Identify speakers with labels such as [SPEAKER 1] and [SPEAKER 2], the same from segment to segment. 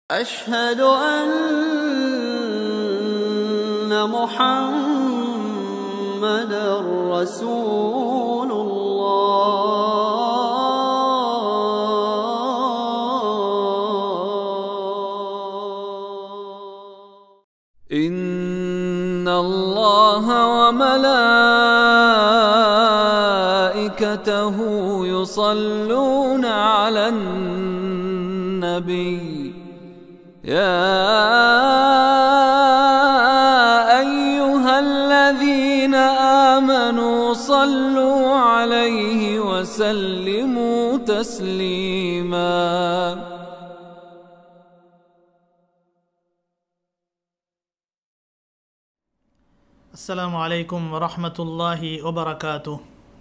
[SPEAKER 1] أشهد أن محمد رسول الله
[SPEAKER 2] إن الله وملائكته يصلون على النبي يا أيها الذين آمنوا صلوا عليه وسلموا تسليماً
[SPEAKER 3] السلام عليكم ورحمة الله وبركاته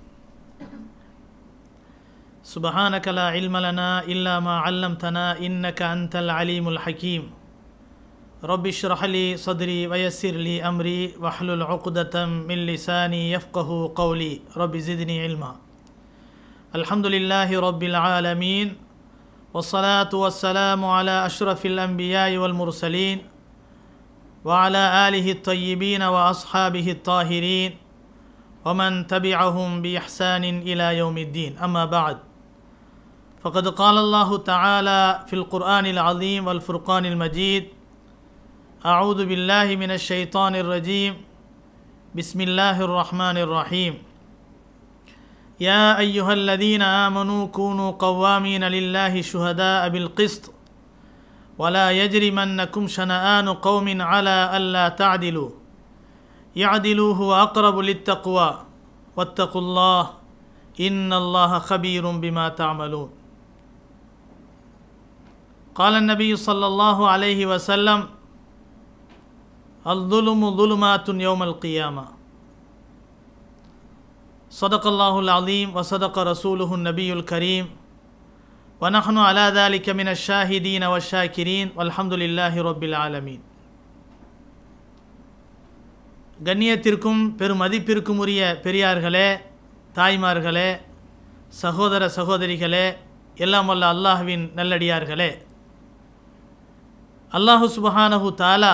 [SPEAKER 3] سبحانك لا علم لنا إلا ما علمتنا إنك أنت العليم الحكيم رب اشرح لي صدري ويسر لي أمري واحلل عقدة من لساني يفقه قولي رب زدني علما الحمد لله رب العالمين والصلاة والسلام على أشرف الأنبياء والمرسلين وعلى آله الطيبين وأصحابه الطاهرين ومن تبعهم بإحسان إلى يوم الدين أما بعد فقد قال الله تعالى في القرآن العظيم والفرقان المجيد أعوذ بالله من الشيطان الرجيم بسم الله الرحمن الرحيم يا أيها الذين آمنوا كونوا قوامين لله شهداء بالقسط ولا يجرمنكم شنآن قوم على ألا تعدلوا يعدلوا هو أقرب للتقوى واتقوا الله إن الله خبير بما تعملون قال النبي صلى الله عليه وسلم الظلم ظلمات يوم القيامة صدق الله العظيم وصدق رسوله النبي الكريم ونحن على ذلك من الشاهدين والشاكرين والحمد لله رب العالمين கண்ணியத்திற்கும் பெரும் மதிப்பிற்கும் உரிய பெரியார்களே தாய்மார்களே சகோதர சகோதரிகளே எல்லாம் வல்ல அல்லாஹுவின் நல்லடியார்களே அல்லாஹு சுபஹானஹு தாலா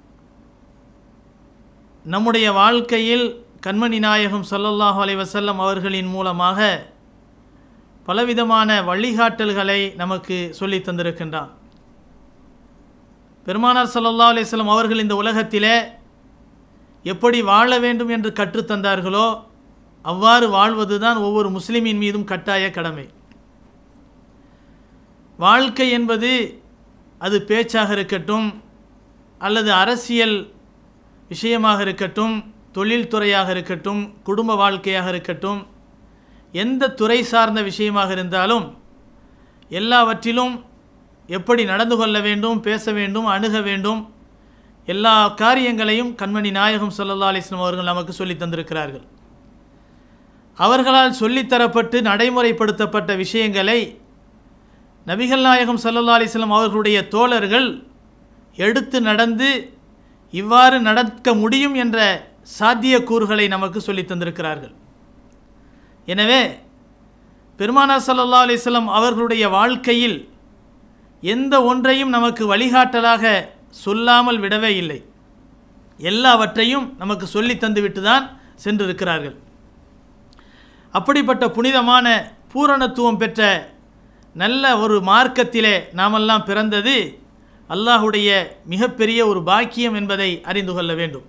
[SPEAKER 3] நம்முடைய வாழ்க்கையில் கண்மணி நாயகம் ஸல்லல்லாஹு அலைஹி வஸல்லம் அவர்களின் மூலமாக பலவிதமான வழிகாட்டல்களை நமக்கு சொல்லித் தந்திருக்கின்றான் பெருமானார் ஸல்லல்லாஹு அலைஹி வஸல்லம் அவர்கள் இந்த உலகத்திலே எப்படி வாழ வேண்டும் என்று கற்றுத்தந்தார்களோ அவ்வாறு வாழ்வதுதான் ஒவ்வொரு முஸ்லிமின் மீதும் கட்டாய கடமை வாழ்க்கை என்பது அது பேச்சாக இருக்கட்டும் அல்லது அரசியல் விஷயமாக இருக்கட்டும் தொழில்துறையாக இருக்கட்டும் குடும்ப வாழ்க்கையாக இருக்கட்டும் எந்த துறை சார்ந்த விஷயமாக இருந்தாலும் எல்லாவற்றிலும் எப்படி நடந்து கொள்ள வேண்டும் பேச வேண்டும் அணுக வேண்டும் எல்லா காரியங்களையும் கண்மணி நாயகம் சல்லா அலிஸ்லாம் அவர்கள் நமக்கு சொல்லித் தந்திருக்கிறார்கள் அவர்களால் சொல்லித்தரப்பட்டு நடைமுறைப்படுத்தப்பட்ட விஷயங்களை நபிகள் நாயகம் சல்லா அலிஸ்லாம் அவர்களுடைய தோழர்கள் எடுத்து நடந்து இவ்வாறு நடக்க முடியும் என்ற சாத்தியக்கூறுகளை நமக்கு சொல்லித் தந்திருக்கிறார்கள் எனவே பெருமானார் சல்லா அலிஸ்லாம் அவர்களுடைய வாழ்க்கையில் எந்த ஒன்றையும் நமக்கு வழிகாட்டலாக சொல்லாமல் விடவே இல்லை எல்லாவற்றையும் நமக்கு சொல்லி தந்துவிட்டு தான் சென்றிருக்கிறார்கள் அப்படிப்பட்ட புனிதமான பூரணத்துவம் பெற்ற நல்ல ஒரு மார்க்கத்திலே நாமெல்லாம் பிறந்தது அல்லாஹுடைய மிகப்பெரிய ஒரு பாக்கியம் என்பதை அறிந்து கொள்ள வேண்டும்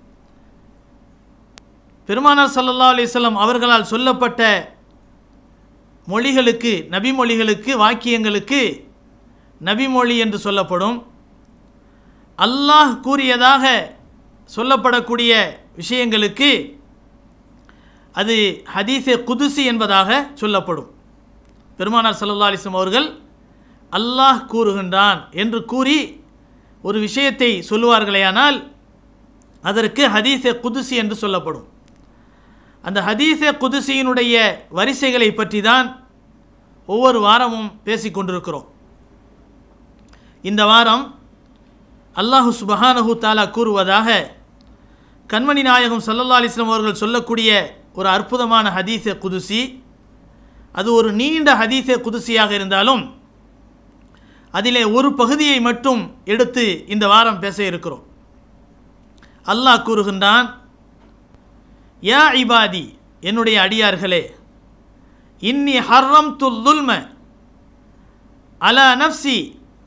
[SPEAKER 3] பெருமானார் சல்லல்லா அலிஸ்லாம் அவர்களால் சொல்லப்பட்ட மொழிகளுக்கு நபி மொழிகளுக்கு வாக்கியங்களுக்கு நபிமொழி என்று சொல்லப்படும் அல்லாஹ் கூறியதாக சொல்லப்படக்கூடிய விஷயங்களுக்கு அது ஹதீஸே குதுசி என்பதாக சொல்லப்படும் பெருமானார் சல்லா அலிஸ்லாம் அவர்கள் அல்லாஹ் கூறுகின்றான் என்று கூறி ஒரு விஷயத்தை சொல்லுவார்களேயானால் அதற்கு ஹதீஸே குதுசி என்று சொல்லப்படும் அந்த ஹதீஸே குதுசியினுடைய வரிசைகளை பற்றி தான் ஒவ்வொரு வாரமும் பேசிக்கொண்டிருக்கிறோம் இந்த வாரம் அல்லாஹு சுபஹானஹு தாலா கூறுவதாக கண்மணி நாயகம் சல்லல்லா அலிஸ்லாம் அவர்கள் சொல்லக்கூடிய ஒரு அற்புதமான ஹதீஸே குதுசி அது ஒரு நீண்ட ஹதீஸே குதுசியாக இருந்தாலும் அதிலே ஒரு பகுதியை மட்டும் எடுத்து இந்த வாரம் பேச இருக்கிறோம் அல்லாஹ் கூறுகின்றான் யா இபாதி என்னுடைய அடியார்களே இன்னி ஹர்ரம் துல்லுல்ம அலா நப்சி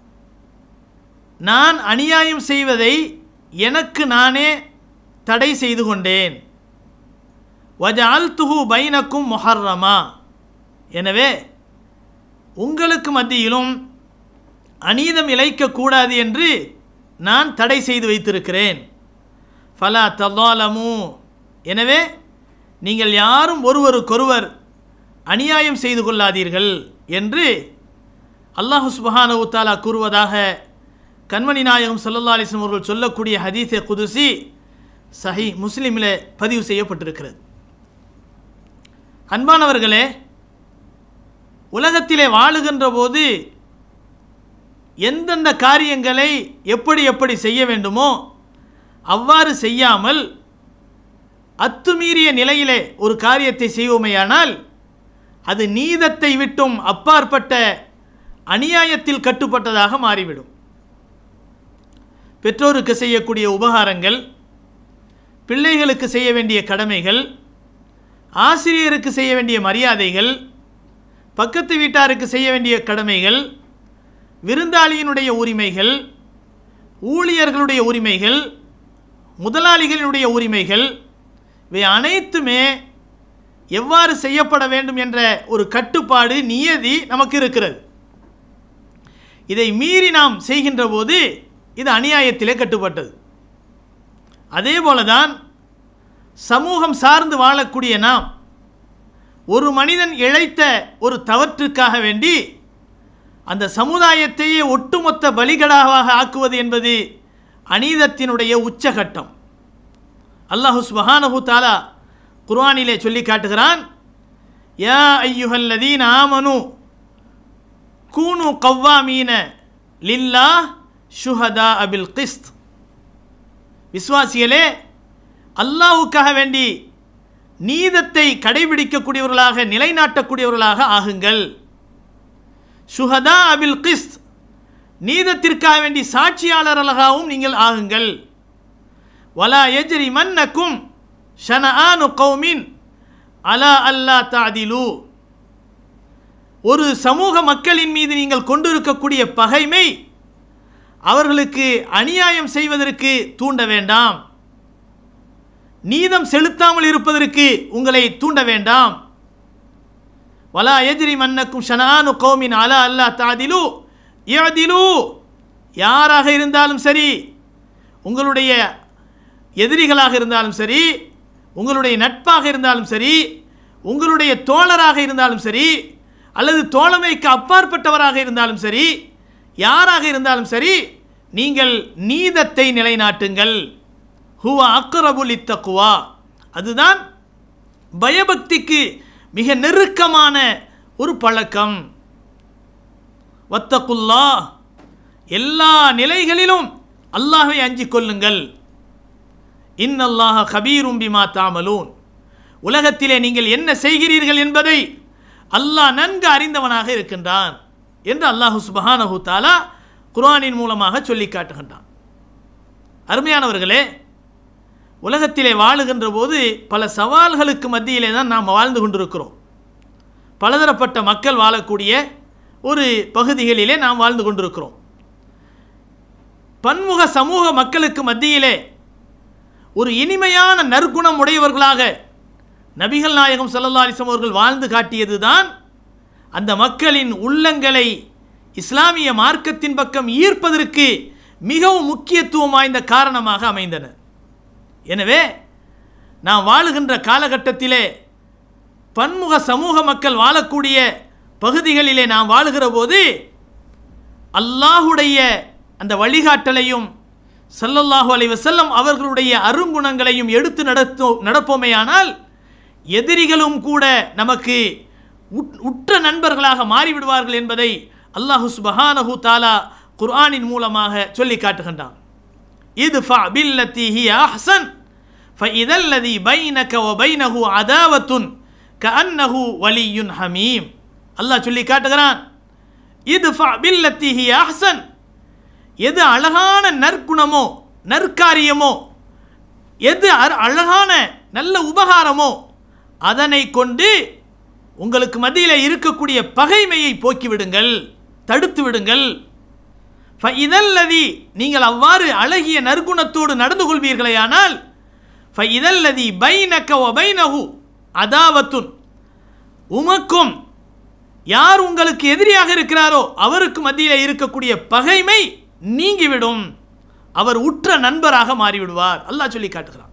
[SPEAKER 3] நான் அநியாயம் செய்வதை எனக்கு நானே தடை செய்து கொண்டேன் வஜால் துஹு பைனக்கும் முஹர்ரமா எனவே உங்களுக்கு மத்தியிலும் அநீதம் இழைக்கக்கூடாது என்று நான் தடை செய்து வைத்திருக்கிறேன் ஃபலா தல்லாலமு எனவே நீங்கள் யாரும் ஒருவருக்கொருவர் அநியாயம் செய்து கொள்ளாதீர்கள் என்று அல்லாஹு சுபஹானவு தாலா கூறுவதாக கண்மணி நாயகம் சல்லல்லா அலிஸ்லம் அவர்கள் சொல்லக்கூடிய ஹதீஸே குதுசி சஹி முஸ்லீமில் பதிவு செய்யப்பட்டிருக்கிறது அன்பானவர்களே உலகத்திலே வாழுகின்ற போது எந்தெந்த காரியங்களை எப்படி எப்படி செய்ய வேண்டுமோ அவ்வாறு செய்யாமல் அத்துமீறிய நிலையிலே ஒரு காரியத்தை செய்வோமேயானால் அது நீதத்தை விட்டும் அப்பாற்பட்ட அநியாயத்தில் கட்டுப்பட்டதாக மாறிவிடும் பெற்றோருக்கு செய்யக்கூடிய உபகாரங்கள் பிள்ளைகளுக்கு செய்ய வேண்டிய கடமைகள் ஆசிரியருக்கு செய்ய வேண்டிய மரியாதைகள் பக்கத்து வீட்டாருக்கு செய்ய வேண்டிய கடமைகள் விருந்தாளியினுடைய உரிமைகள் ஊழியர்களுடைய உரிமைகள் முதலாளிகளினுடைய உரிமைகள் இவை அனைத்துமே எவ்வாறு செய்யப்பட வேண்டும் என்ற ஒரு கட்டுப்பாடு நியதி நமக்கு இருக்கிறது இதை மீறி நாம் செய்கின்ற போது இது அநியாயத்திலே கட்டுப்பட்டது அதே போலதான் சமூகம் சார்ந்து வாழக்கூடிய நாம் ஒரு மனிதன் இழைத்த ஒரு தவற்றுக்காக வேண்டி அந்த சமுதாயத்தையே ஒட்டுமொத்த பலிகடாவாக ஆக்குவது என்பது அநீதத்தினுடைய உச்சகட்டம் அல்லாஹு சுபஹானஹு தாலா குர்ஆனிலே சொல்லி காட்டுகிறான் யா ஐயுஹல்லதீன் ஆமனு கூனு கவ்வாமீன லில்லா ஷுஹதா அபில் கிஸ்த் விஸ்வாசிகளே அல்லாஹுக்காக வேண்டி நீதத்தை கடைபிடிக்கக்கூடியவர்களாக நிலைநாட்டக்கூடியவர்களாக ஆகுங்கள் சுஹதா அபில் கிஸ்த் நீதத்திற்காக வேண்டி சாட்சியாளர்களாகவும் நீங்கள் ஆகுங்கள் வலா எஜ்ரி மன்னக்கும் ஷனஆனு கௌமின் அலா அல்லா தாதிலு ஒரு சமூக மக்களின் மீது நீங்கள் கொண்டிருக்கக்கூடிய பகைமை அவர்களுக்கு அநியாயம் செய்வதற்கு தூண்ட வேண்டாம் நீதம் செலுத்தாமல் இருப்பதற்கு உங்களை தூண்ட வேண்டாம் வலா எஜ்ரி மன்னக்கும் ஷனானு கௌமின் அலா அல்லா தாதிலு யதிலு யாராக இருந்தாலும் சரி உங்களுடைய எதிரிகளாக இருந்தாலும் சரி உங்களுடைய நட்பாக இருந்தாலும் சரி உங்களுடைய தோழராக இருந்தாலும் சரி அல்லது தோழமைக்கு அப்பாற்பட்டவராக இருந்தாலும் சரி யாராக இருந்தாலும் சரி நீங்கள் நீதத்தை நிலைநாட்டுங்கள் ஹுவ அக்ரபுல் இத்தக்குவா அதுதான் பயபக்திக்கு மிக நெருக்கமான ஒரு பழக்கம் வத்தகுல்லா எல்லா நிலைகளிலும் அல்லாஹை அஞ்சிக் கொள்ளுங்கள் இன்னல்லாஹ கபீரும் பிமா தாமலூன் உலகத்திலே நீங்கள் என்ன செய்கிறீர்கள் என்பதை அல்லாஹ் நன்கு அறிந்தவனாக இருக்கின்றான் என்று அல்லாஹு சுபஹானஹு தாலா குர்ஆனின் மூலமாக சொல்லி காட்டுகின்றான் அருமையானவர்களே உலகத்திலே வாழுகின்ற போது பல சவால்களுக்கு மத்தியிலே தான் நாம் வாழ்ந்து கொண்டிருக்கிறோம் பலதரப்பட்ட மக்கள் வாழக்கூடிய ஒரு பகுதிகளிலே நாம் வாழ்ந்து கொண்டிருக்கிறோம் பன்முக சமூக மக்களுக்கு மத்தியிலே ஒரு இனிமையான நற்குணம் உடையவர்களாக நபிகள் நாயகம் ஸல்லல்லாஹு அலைஹி வஸல்லம் அவர்கள் வாழ்ந்து காட்டியது தான் அந்த மக்களின் உள்ளங்களை இஸ்லாமிய மார்க்கத்தின் பக்கம் ஈர்ப்பதற்கு மிகவும் முக்கியத்துவம் வாய்ந்த காரணமாக அமைந்தன எனவே நாம் வாழுகின்ற காலகட்டத்திலே பன்முக சமூக மக்கள் வாழக்கூடிய பகுதிகளிலே நாம் வாழுகிற போது அல்லாஹுடைய அந்த வழிகாட்டலையும் ஸல்லல்லாஹு அலைஹி வஸல்லம் அவர்களுடைய அருங்குணங்களையும் எடுத்து நடத்தோ நடப்போமேயானால் எதிரிகளும் கூட நமக்கு உட்- உற்ற நண்பர்களாக மாறிவிடுவார்கள் என்பதை அல்லாஹு சுபஹானஹு தாலா குர்ஆனின் மூலமாக சொல்லி காட்டுகின்றான் idfa billati hiya ahsan فإذا الذي بينك وبينه عداوة كأنه ولي حميم அல்லாஹ் சொல்லி காட்டுகிறான் இது பில்லத்திஹி அஹ்சன் எது அழகான நற்குணமோ நற்காரியமோ எது அர- அழகான நல்ல உபகாரமோ அதனை கொண்டு உங்களுக்கு மத்தியில் இருக்கக்கூடிய பகைமையை போக்கிவிடுங்கள் தடுத்து விடுங்கள் இதல்லதி நீங்கள் அவ்வாறு அழகிய நற்குணத்தோடு நடந்து கொள்வீர்களேயானால் இதல்லதி பைனக்க ஒ பைனஹு அதாவத்துன் உமக்கும் யார் உங்களுக்கு எதிரியாக இருக்கிறாரோ அவருக்கு மத்தியில் இருக்கக்கூடிய பகைமை நீங்கிவிடும் அவர் உற்ற நண்பராக மாறிவிடுவார் அல்லாஹ் சொல்லி காட்டுகிறான்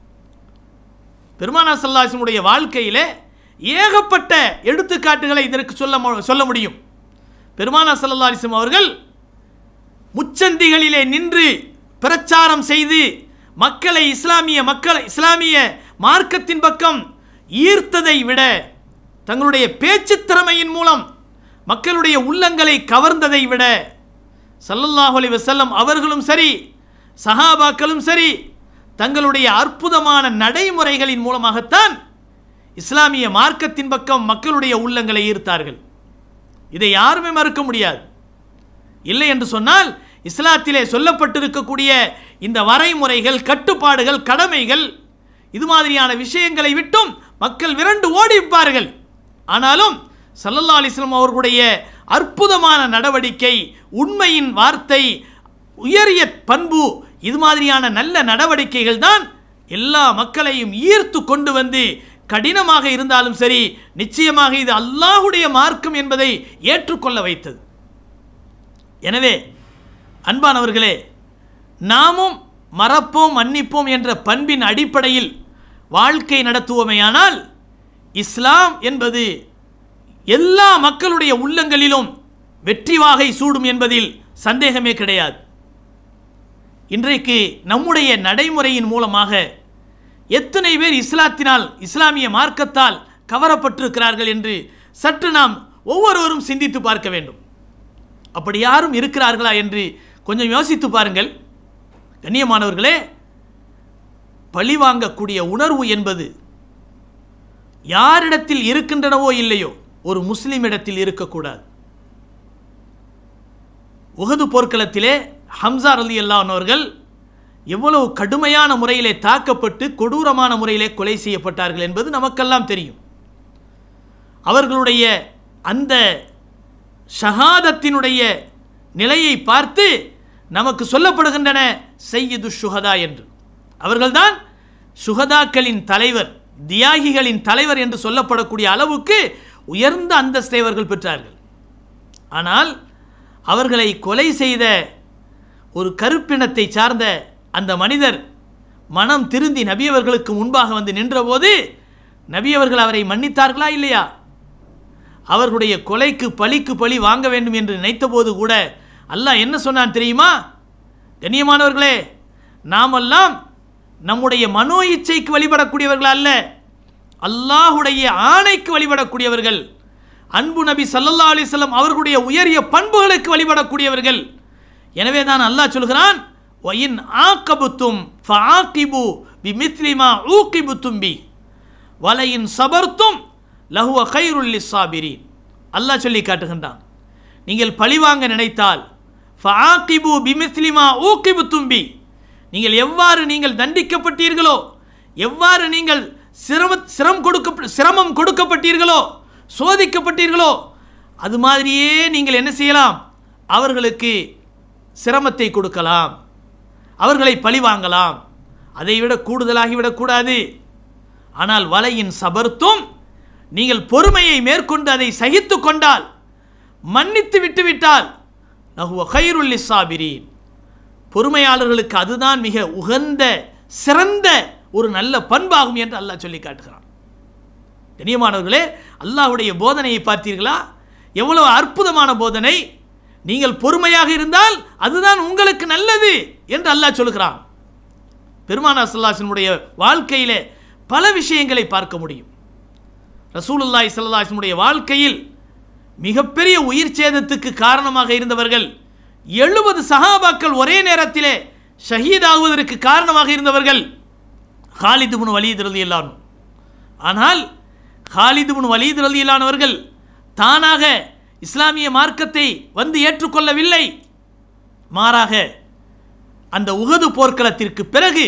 [SPEAKER 3] பெருமானா சல்லாசினுடைய வாழ்க்கையிலே ஏகப்பட்ட எடுத்துக்காட்டுகளை இதற்கு சொல்ல மு- சொல்ல முடியும் பெருமானா சல்லாலிசம் அவர்கள் முச்சந்திகளிலே நின்று பிரச்சாரம் செய்து மக்களை இஸ்லாமிய மக்களை இஸ்லாமிய மார்க்கத்தின் பக்கம் ஈர்த்ததை விட தங்களுடைய பேச்சுத் திறமையின் மூலம் மக்களுடைய உள்ளங்களை கவர்ந்ததை விட ஸல்லல்லாஹு அலைஹி வஸல்லம் அவர்களும் சரி சஹாபாக்களும் சரி தங்களுடைய அற்புதமான நடைமுறைகளின் மூலமாகத்தான் இஸ்லாமிய மார்க்கத்தின் பக்கம் மக்களுடைய உள்ளங்களை ஈர்த்தார்கள் இதை யாருமே மறுக்க முடியாது இல்லை என்று சொன்னால் இஸ்லாத்திலே சொல்லப்பட்டிருக்கக்கூடிய இந்த வரைமுறைகள் கட்டுப்பாடுகள் கடமைகள் இது மாதிரியான விஷயங்களை விட்டும் மக்கள் விரண்டு ஓடிப்பார்கள் ஆனாலும் சல்லல்லா அலிஸ்லாம் அவர்களுடைய அற்புதமான நடவடிக்கை உண்மையின் வார்த்தை உயரிய பண்பு இது மாதிரியான நல்ல நடவடிக்கைகள் தான் எல்லா மக்களையும் ஈர்த்து கொண்டு வந்து கடினமாக இருந்தாலும் சரி நிச்சயமாக இது அல்லாஹுடைய மார்க்கம் என்பதை ஏற்றுக்கொள்ள வைத்தது எனவே அன்பானவர்களே நாமும் மறப்போம் மன்னிப்போம் என்ற பண்பின் அடிப்படையில் வாழ்க்கை நடத்துவோமேயானால் இஸ்லாம் என்பது எல்லா மக்களுடைய உள்ளங்களிலும் வெற்றி வாகை சூடும் என்பதில் சந்தேகமே கிடையாது இன்றைக்கு நம்முடைய நடைமுறையின் மூலமாக எத்தனை பேர் இஸ்லாத்தினால் இஸ்லாமிய மார்க்கத்தால் கவரப்பட்டிருக்கிறார்கள் என்று சற்று நாம் ஒவ்வொருவரும் சிந்தித்து பார்க்க வேண்டும் அப்படி யாரும் இருக்கிறார்களா என்று கொஞ்சம் யோசித்து பாருங்கள் கண்ணியமானவர்களே பழிவாங்கக்கூடிய உணர்வு என்பது யாரிடத்தில் இருக்கின்றனவோ இல்லையோ ஒரு முஸ்லிம் இடத்தில் இருக்கக்கூடாது உகது போர்க்களத்திலே ஹம்சா அலி அவர்கள் எவ்வளவு கடுமையான முறையிலே தாக்கப்பட்டு கொடூரமான முறையிலே கொலை செய்யப்பட்டார்கள் என்பது நமக்கெல்லாம் தெரியும் அவர்களுடைய அந்த ஷஹாதத்தினுடைய நிலையை பார்த்து நமக்கு சொல்லப்படுகின்றன செய்யுது சுகதா என்று அவர்கள்தான் சுகதாக்களின் தலைவர் தியாகிகளின் தலைவர் என்று சொல்லப்படக்கூடிய அளவுக்கு உயர்ந்த அந்தஸ்தை அவர்கள் பெற்றார்கள் ஆனால் அவர்களை கொலை செய்த ஒரு கருப்பினத்தை சார்ந்த அந்த மனிதர் மனம் திருந்தி நபியவர்களுக்கு முன்பாக வந்து நின்றபோது நபியவர்கள் அவரை மன்னித்தார்களா இல்லையா அவர்களுடைய கொலைக்கு பழிக்கு பழி வாங்க வேண்டும் என்று நினைத்தபோது கூட அல்லாஹ் என்ன சொன்னான் தெரியுமா கண்ணியமானவர்களே நாமெல்லாம் நம்முடைய மனோ இச்சைக்கு வழிபடக்கூடியவர்கள் அல்ல அல்லாஹுடைய ஆணைக்கு வழிபடக்கூடியவர்கள் அன்பு நபி ஸல்லல்லாஹு அலைஹி வஸல்லம் அவர்களுடைய உயரிய பண்புகளுக்கு வழிபடக்கூடியவர்கள் எனவே தான் அல்லாஹ் சொல்கிறான் ஒயின் ஆக்கபுத்தும் ஃபஆகிபு பிமித்லிமா ஊகிபுத்தும் பி வலையின் சபர்த்தும் லஹுவ கைருல்லி சாபிரீன் அல்லாஹ் சொல்லி காட்டுகின்றான் நீங்கள் பழிவாங்க நினைத்தால் ஃபஆகிபு பிமித்லிமா ஊகிபு தும்பி நீங்கள் எவ்வாறு நீங்கள் தண்டிக்கப்பட்டீர்களோ எவ்வாறு நீங்கள் சிரம சிரம் கொடுக்க சிரமம் கொடுக்கப்பட்டீர்களோ சோதிக்கப்பட்டீர்களோ அது மாதிரியே நீங்கள் என்ன செய்யலாம் அவர்களுக்கு சிரமத்தை கொடுக்கலாம் அவர்களை பழிவாங்கலாம் அதைவிட கூடுதலாகிவிடக்கூடாது ஆனால் வலையின் சபர்த்தும் நீங்கள் பொறுமையை மேற்கொண்டு அதை சகித்து கொண்டால் மன்னித்து விட்டுவிட்டால் லஹுவ கைருல்லி சாபிரீன் பொறுமையாளர்களுக்கு அதுதான் மிக உகந்த சிறந்த ஒரு நல்ல பண்பாகும் என்று அல்லாஹ் சொல்லி காட்டுகிறான் கண்ணியமானவர்களே அல்லாஹ்வுடைய போதனையை பார்த்தீர்களா எவ்வளவு அற்புதமான போதனை நீங்கள் பொறுமையாக இருந்தால் அதுதான் உங்களுக்கு நல்லது என்று அல்லாஹ் சொல்கிறான் பெருமானா சல்லாஹினுடைய வாழ்க்கையிலே பல விஷயங்களை பார்க்க முடியும் ரசூலுல்லாஹி ஸல்லல்லாஹு வாழ்க்கையில் மிகப்பெரிய உயிர் சேதத்துக்கு காரணமாக இருந்தவர்கள் எழுபது சஹாபாக்கள் ஒரே நேரத்திலே ஷஹீதாகுவதற்கு காரணமாக இருந்தவர்கள் ஹாலிது முன் வலீத் ரலியல்லாஹு ஆனால் ஹாலிது முன் வலீத் ரலியல்லானவர்கள் தானாக இஸ்லாமிய மார்க்கத்தை வந்து ஏற்றுக்கொள்ளவில்லை மாறாக அந்த உகது போர்க்களத்திற்கு பிறகு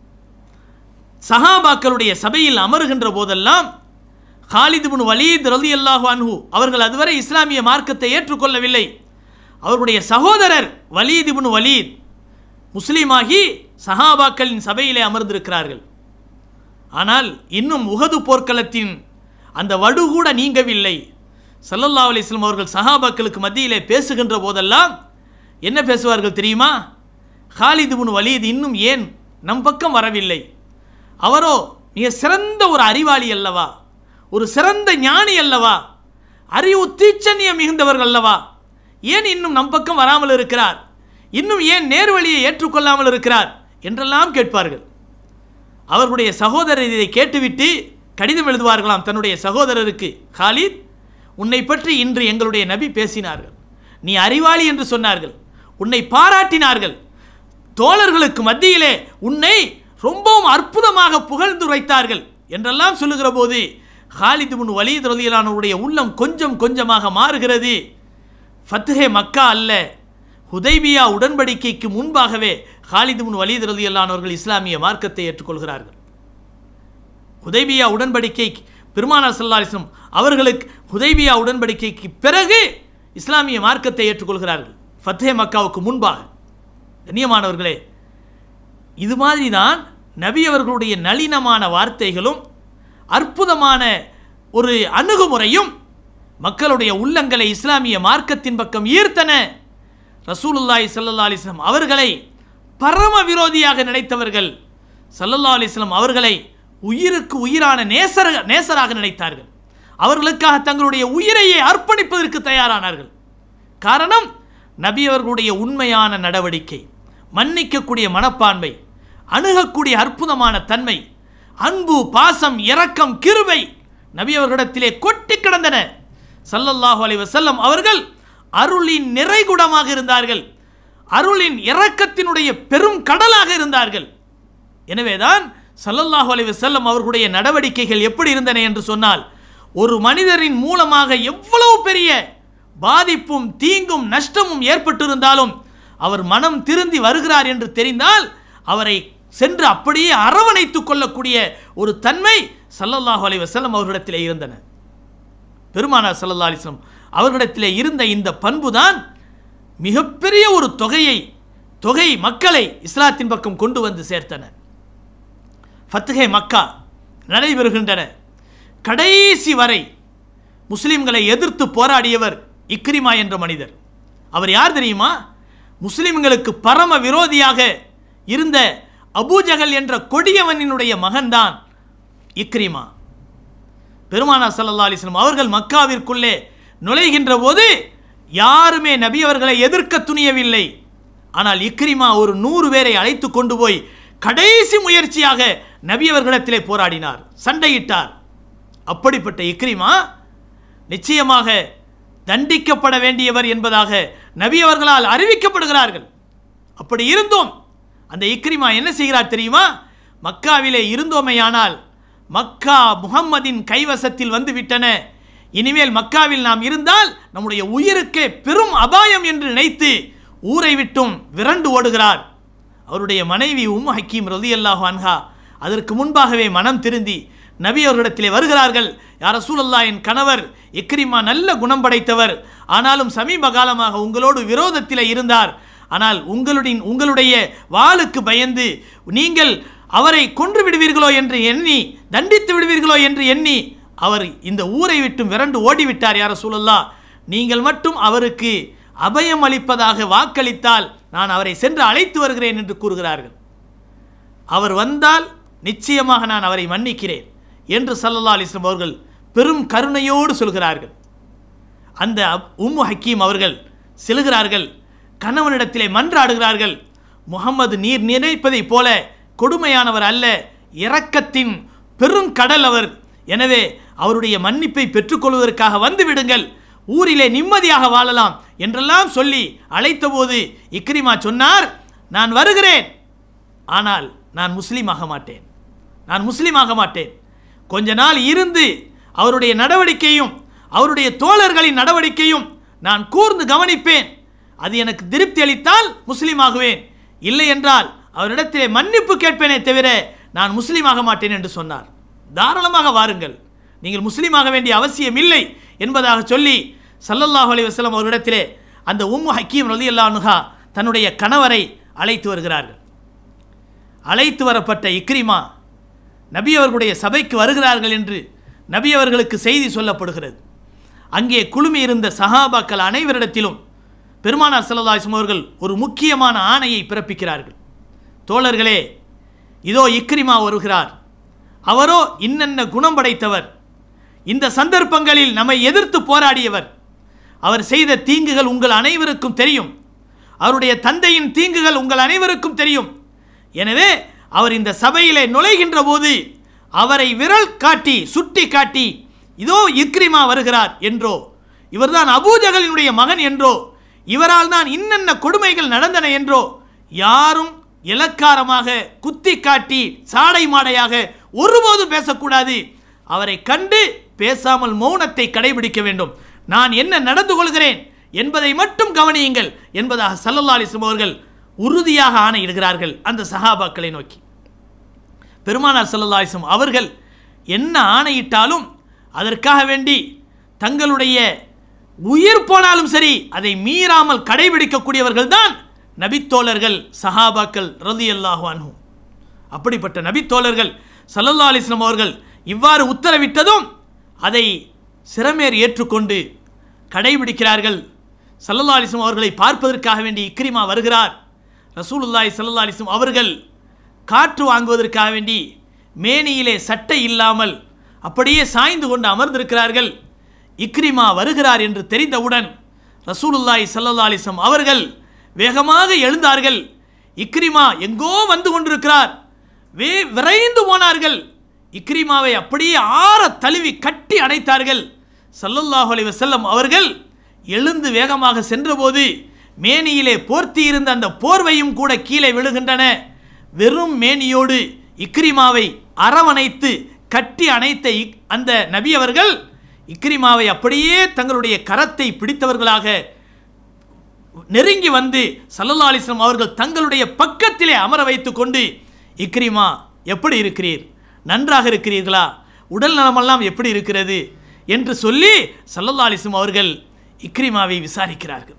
[SPEAKER 3] சஹாபாக்களுடைய சபையில் அமருகின்ற போதெல்லாம் ஹாலித் பின் வலீத் ரலி அல்லாஹு அன்ஹு அவர்கள் அதுவரை இஸ்லாமிய மார்க்கத்தை ஏற்றுக்கொள்ளவில்லை அவருடைய சகோதரர் வலீத் பின் வலீத் முஸ்லீமாகி சஹாபாக்களின் சபையிலே அமர்ந்திருக்கிறார்கள் ஆனால் இன்னும் உகது போர்க்களத்தின் அந்த வடு கூட நீங்கவில்லை ஸல்லல்லாஹு அலைஹி வஸல்லம் அவர்கள் சஹாபாக்களுக்கு மத்தியிலே பேசுகின்ற போதெல்லாம் என்ன பேசுவார்கள் தெரியுமா ஹாலித் பின் வலீத் இன்னும் ஏன் நம் பக்கம் வரவில்லை அவரோ மிக சிறந்த ஒரு அறிவாளி அல்லவா ஒரு சிறந்த ஞானி அல்லவா அறிவு தீச்சன்யம் மிகுந்தவர்கள் அல்லவா ஏன் இன்னும் நம் பக்கம் வராமல் இருக்கிறார் இன்னும் ஏன் நேர்வழியை ஏற்றுக்கொள்ளாமல் இருக்கிறார் என்றெல்லாம் கேட்பார்கள் அவர்களுடைய சகோதரர் இதை கேட்டுவிட்டு கடிதம் எழுதுவார்களாம் தன்னுடைய சகோதரருக்கு காலித் உன்னை பற்றி இன்று எங்களுடைய நபி பேசினார்கள் நீ அறிவாளி என்று சொன்னார்கள் உன்னை பாராட்டினார்கள் தோழர்களுக்கு மத்தியிலே உன்னை ரொம்பவும் அற்புதமாக புகழ்ந்துரைத்தார்கள் என்றெல்லாம் சொல்லுகிற போது ஹாலித் முன் வலீத் ரலியலானுடைய உள்ளம் கொஞ்சம் கொஞ்சமாக மாறுகிறது ஃபத்ஹே மக்கா அல்ல ஹுதைபியா உடன்படிக்கைக்கு முன்பாகவே ஹாலித் முன் வலீத் ரலியல்லானவர்கள் இஸ்லாமிய மார்க்கத்தை ஏற்றுக்கொள்கிறார்கள் ஹுதைபியா உடன்படிக்கை பெருமானார் ஸல்லல்லாஹு அலைஹி வஸல்லம் அவர்களுக்கு ஹுதைபியா உடன்படிக்கைக்கு பிறகு இஸ்லாமிய மார்க்கத்தை ஏற்றுக்கொள்கிறார்கள் ஃபத்ஹே மக்காவுக்கு முன்பாக கண்ணியமானவர்களே இது மாதிரி தான் நபி அவர்களுடைய நளினமான வார்த்தைகளும் அற்புதமான ஒரு அணுகுமுறையும் மக்களுடைய உள்ளங்களை இஸ்லாமிய மார்க்கத்தின் பக்கம் ஈர்த்தன ரசூலுல்லாஹி ஸல்லல்லாஹு அலைஹி வஸல்லம் அவர்களை பரம விரோதியாக நினைத்தவர்கள் ஸல்லல்லாஹு அலைஹி வஸல்லம் அவர்களை உயிருக்கு உயிரான நேசர நேசராக நினைத்தார்கள் அவர்களுக்காக தங்களுடைய உயிரையே அர்ப்பணிப்பதற்கு தயாரானார்கள் காரணம் நபி அவர்களுடைய உண்மையான நடவடிக்கை மன்னிக்கக்கூடிய மனப்பான்மை அணுகக்கூடிய அற்புதமான தன்மை அன்பு பாசம் இரக்கம் கிருபை நபி அவர்களிடத்திலே கொட்டி கிடந்தன ஸல்லல்லாஹு அலைஹி வஸல்லம் அவர்கள் அருளின் நிறைகுடமாக இருந்தார்கள் அருளின் இரக்கத்தினுடைய பெரும் கடலாக இருந்தார்கள் எனவேதான் ஸல்லல்லாஹு அலைஹி வஸல்லம் அவர்களுடைய நடவடிக்கைகள் எப்படி இருந்தன என்று சொன்னால் ஒரு மனிதரின் மூலமாக எவ்வளவு பெரிய பாதிப்பும் தீங்கும் நஷ்டமும் ஏற்பட்டிருந்தாலும் அவர் மனம் திருந்தி வருகிறார் என்று தெரிந்தால் அவரை சென்று அப்படியே அரவணைத்துக் கொள்ளக்கூடிய ஒரு தன்மை ஸல்லல்லாஹு அலைஹி வஸல்லம் அவர்களிடத்திலே இருந்தன பெருமானார் ஸல்லல்லாஹு அலைஹி வஸல்லம் அவர்களிடத்திலே இருந்த இந்த பண்புதான் மிகப்பெரிய ஒரு தொகையை தொகை மக்களை இஸ்லாத்தின் பக்கம் கொண்டு வந்து சேர்த்தன ஃபத்ஹே மக்கா நடைபெறுகின்றன கடைசி வரை முஸ்லிம்களை எதிர்த்து போராடியவர் இக்ரிமா என்ற மனிதர் அவர் யார் தெரியுமா முஸ்லிம்களுக்கு பரம விரோதியாக இருந்த அபூஜகல் என்ற கொடியவனினுடைய மகன்தான் இக்ரிமா பெருமானா சல்லா அலிஸ்லாம் அவர்கள் மக்காவிற்குள்ளே நுழைகின்ற போது யாருமே நபி அவர்களை எதிர்க்க துணியவில்லை ஆனால் இக்ரிமா ஒரு நூறு பேரை அழைத்து கொண்டு போய் கடைசி முயற்சியாக நபி அவர்களிடத்திலே போராடினார் சண்டையிட்டார் அப்படிப்பட்ட இக்ரிமா நிச்சயமாக தண்டிக்கப்பட வேண்டியவர் என்பதாக நபி அவர்களால் அறிவிக்கப்படுகிறார்கள் அப்படி இருந்தும் அந்த இக்ரிமா என்ன செய்கிறார் தெரியுமா மக்காவிலே இருந்தோமேயானால் மக்கா முகம்மதின் கைவசத்தில் வந்து விட்டன இனிமேல் மக்காவில் நாம் இருந்தால் நம்முடைய உயிருக்கே பெரும் அபாயம் என்று நினைத்து ஊரை விட்டும் விரண்டு ஓடுகிறார் அவருடைய மனைவி உம் ஹக்கீம் ரலியல்லாஹு அன்ஹா அதற்கு முன்பாகவே மனம் திருந்தி நபி அவர்களிடத்திலே வருகிறார்கள் யார் ரசூலல்லா என் கணவர் இக்ரிமா நல்ல குணம் படைத்தவர் ஆனாலும் சமீப காலமாக உங்களோடு விரோதத்திலே இருந்தார் ஆனால் உங்களுடைய உங்களுடைய வாளுக்கு பயந்து நீங்கள் அவரை கொன்று விடுவீர்களோ என்று எண்ணி தண்டித்து விடுவீர்களோ என்று எண்ணி அவர் இந்த ஊரை விட்டு விரண்டு ஓடிவிட்டார் யார சூழல்லா நீங்கள் மட்டும் அவருக்கு அபயம் அளிப்பதாக வாக்களித்தால் நான் அவரை சென்று அழைத்து வருகிறேன் என்று கூறுகிறார்கள் அவர் வந்தால் நிச்சயமாக நான் அவரை மன்னிக்கிறேன் என்று சல்லல்லா அலிஸ்லாம் அவர்கள் பெரும் கருணையோடு சொல்கிறார்கள் அந்த உம்மு ஹக்கீம் அவர்கள் செல்கிறார்கள் கணவனிடத்திலே மன்றாடுகிறார்கள் முகம்மது நீர் நினைப்பதைப் போல கொடுமையானவர் அல்ல இரக்கத்தின் பெருங்கடல் அவர் எனவே அவருடைய மன்னிப்பை பெற்றுக்கொள்வதற்காக வந்து விடுங்கள் ஊரிலே நிம்மதியாக வாழலாம் என்றெல்லாம் சொல்லி அழைத்தபோது இக்ரிமா சொன்னார் நான் வருகிறேன் ஆனால் நான் முஸ்லீம் ஆக மாட்டேன் நான் முஸ்லீம் ஆக மாட்டேன் கொஞ்ச நாள் இருந்து அவருடைய நடவடிக்கையும் அவருடைய தோழர்களின் நடவடிக்கையும் நான் கூர்ந்து கவனிப்பேன் அது எனக்கு திருப்தி அளித்தால் முஸ்லீமாகுவேன் இல்லை என்றால் அவரிடத்திலே மன்னிப்பு கேட்பேனே தவிர நான் முஸ்லீமாக மாட்டேன் என்று சொன்னார் தாராளமாக வாருங்கள் நீங்கள் முஸ்லீமாக வேண்டிய அவசியம் இல்லை என்பதாக சொல்லி சல்லல்லாஹு அலைஹி வஸல்லம் அவரிடத்திலே அந்த உம்மு ஹக்கீம் ரலியல்லாஹு தன்னுடைய கணவரை அழைத்து வருகிறார்கள் அழைத்து வரப்பட்ட இக்ரிமா நபி அவர்களுடைய சபைக்கு வருகிறார்கள் என்று நபி அவர்களுக்கு செய்தி சொல்லப்படுகிறது அங்கே குழுமி இருந்த சஹாபாக்கள் அனைவரிடத்திலும் பெருமானார் ஸல்லல்லாஹு அவர்கள் ஒரு முக்கியமான ஆணையை பிறப்பிக்கிறார்கள் தோழர்களே இதோ இக்ரிமா வருகிறார் அவரோ இன்னென்ன குணம் படைத்தவர் இந்த சந்தர்ப்பங்களில் நம்மை எதிர்த்து போராடியவர் அவர் செய்த தீங்குகள் உங்கள் அனைவருக்கும் தெரியும் அவருடைய தந்தையின் தீங்குகள் உங்கள் அனைவருக்கும் தெரியும் எனவே அவர் இந்த சபையிலே நுழைகின்ற போது அவரை விரல் காட்டி சுட்டி காட்டி இதோ இக்ரிமா வருகிறார் என்றோ இவர்தான் அபூஜகலினுடைய மகன் என்றோ இவரால் தான் இன்னென்ன கொடுமைகள் நடந்தன என்றோ யாரும் இலக்காரமாக குத்தி காட்டி சாடை மாடையாக ஒருபோதும் பேசக்கூடாது அவரை கண்டு பேசாமல் மௌனத்தை கடைபிடிக்க வேண்டும் நான் என்ன நடந்து கொள்கிறேன் என்பதை மட்டும் கவனியுங்கள் என்பதாக சல்லல்லா அலிஸ்லம் அவர்கள் உறுதியாக ஆணையிடுகிறார்கள் அந்த சஹாபாக்களை நோக்கி பெருமானார் சல்லல்லா அலிஸ்லம் அவர்கள் என்ன ஆணையிட்டாலும் அதற்காக வேண்டி தங்களுடைய உயிர் போனாலும் சரி அதை மீறாமல் கடைபிடிக்கக்கூடியவர்கள் தான் நபித்தோழர்கள் சஹாபாக்கள் ரதி அல்லாஹு அன்ஹு அப்படிப்பட்ட நபித்தோழர்கள் சல்லல்லா அலிஸ்லாம் அவர்கள் இவ்வாறு உத்தரவிட்டதும் அதை சிறமேர் ஏற்றுக்கொண்டு கடைபிடிக்கிறார்கள் சல்லல்லா அலிஸ்லாம் அவர்களை பார்ப்பதற்காக வேண்டி இக்ரிமா வருகிறார் ரசூலுல்லாஹி சல்லல்லா அலிஸ்லாம் அவர்கள் காற்று வாங்குவதற்காக வேண்டி மேனியிலே சட்டை இல்லாமல் அப்படியே சாய்ந்து கொண்டு அமர்ந்திருக்கிறார்கள் இக்ரிமா வருகிறார் என்று தெரிந்தவுடன் ரசூலுல்லாஹி சல்லல்லா அலிஸ்லாம் அவர்கள் வேகமாக எழுந்தார்கள் இக்ரிமா எங்கோ வந்து கொண்டிருக்கிறார் வே விரைந்து போனார்கள் இக்ரிமாவை அப்படியே ஆற தழுவி கட்டி அணைத்தார்கள் சல்லல்லாஹு அலைஹி வஸல்லம் அவர்கள் எழுந்து வேகமாக சென்றபோது மேனியிலே போர்த்தி இருந்த அந்த போர்வையும் கூட கீழே விழுகின்றன வெறும் மேனியோடு இக்ரிமாவை அரவணைத்து கட்டி அணைத்த இக்- அந்த நபி அவர்கள் இக்ரிமாவை அப்படியே தங்களுடைய கரத்தை பிடித்தவர்களாக நெருங்கி வந்து சல்லல்லா அலிஸ்லாம் அவர்கள் தங்களுடைய பக்கத்திலே அமர வைத்துக் கொண்டு இக்ரிமா எப்படி இருக்கிறீர் நன்றாக இருக்கிறீர்களா உடல் நலமெல்லாம் எப்படி இருக்கிறது என்று சொல்லி சல்லல்லா அலிஸ்லாம் அவர்கள் இக்ரிமாவை விசாரிக்கிறார்கள்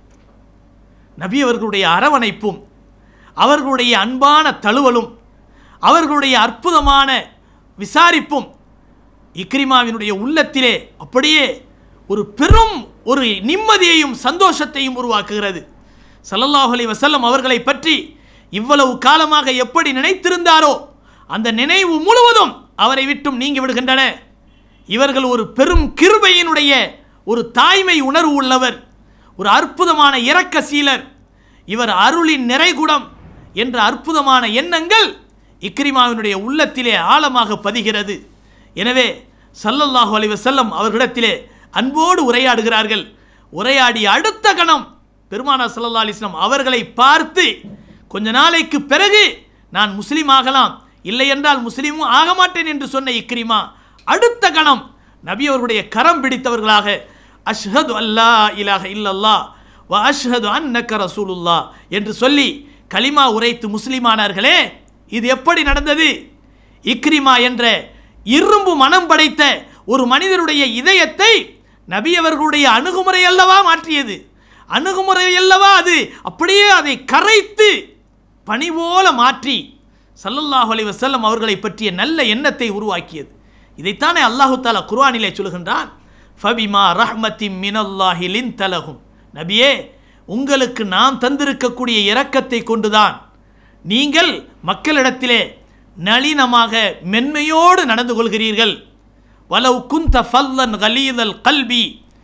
[SPEAKER 3] நபி அவர்களுடைய அரவணைப்பும் அவர்களுடைய அன்பான தழுவலும் அவர்களுடைய அற்புதமான விசாரிப்பும் இக்ரிமாவினுடைய உள்ளத்திலே அப்படியே ஒரு பெரும் ஒரு நிம்மதியையும் சந்தோஷத்தையும் உருவாக்குகிறது ஸல்லல்லாஹு அலைஹி வஸல்லம் அவர்களை பற்றி இவ்வளவு காலமாக எப்படி நினைத்திருந்தாரோ அந்த நினைவு முழுவதும் அவரை விட்டும் நீங்கி விடுகின்றன இவர்கள் ஒரு பெரும் கிருபையினுடைய ஒரு தாய்மை உணர்வு உள்ளவர் ஒரு அற்புதமான இரக்க சீலர் இவர் அருளின் நிறைகுடம் என்ற அற்புதமான எண்ணங்கள் இக்ரிமாவினுடைய உள்ளத்திலே ஆழமாக பதிகிறது எனவே சல்லல்லாஹு அலைஹி வஸல்லம் அவர்களிடத்திலே அன்போடு உரையாடுகிறார்கள் உரையாடி அடுத்த கணம் பெருமானார் ஸல்லல்லாஹு அலைஹி வஸல்லம் அவர்களை பார்த்து கொஞ்ச நாளைக்கு பிறகு நான் முஸ்லீம் ஆகலாம் இல்லை என்றால் முஸ்லீமும் ஆக மாட்டேன் என்று சொன்ன இக்ரிமா அடுத்த கணம் நபி அவர்களுடைய கரம் பிடித்தவர்களாக அஷ்ஹது அல்லா இலாஹ இல்லல்லாஹ் வ அஷ்ஹது அன்னக்க ரசூலுல்லாஹ் என்று சொல்லி கலிமா உரைத்து முஸ்லிமானார்களே இது எப்படி நடந்தது இக்ரிமா என்ற இரும்பு மனம் படைத்த ஒரு மனிதருடைய இதயத்தை நபி அவர்களுடைய அணுகுமுறை அல்லவா மாற்றியது அணுகுமுறை அல்லவா அது அப்படியே அதை கரைத்து பனி போல மாற்றி சல்லல்லாஹு அலைஹி வஸல்லம் அவர்களை பற்றிய நல்ல எண்ணத்தை உருவாக்கியது இதைத்தானே அல்லாஹு தாலா குர்ஆனிலே சொல்கின்றான் ஃபபிமா ரஹ்மத்தி மினல்லாஹி லின்தலஹும் நபியே உங்களுக்கு நாம் தந்திருக்கக்கூடிய இரக்கத்தை கொண்டுதான் நீங்கள் மக்களிடத்திலே நளினமாக மென்மையோடு நடந்து கொள்கிறீர்கள் வலவ் குந்த ஃபல்லன் கலீதல் கல்வி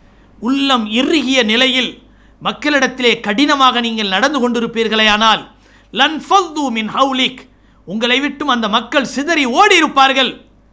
[SPEAKER 3] உள்ளம் இறுகிய நிலையில் மக்களிடத்திலே கடினமாக நீங்கள் நடந்து கொண்டிருப்பீர்களேயானால் லன் ஃபல்து மின் ஹவுலிக் உங்களை விட்டும் அந்த மக்கள் சிதறி ஓடி இருப்பார்கள்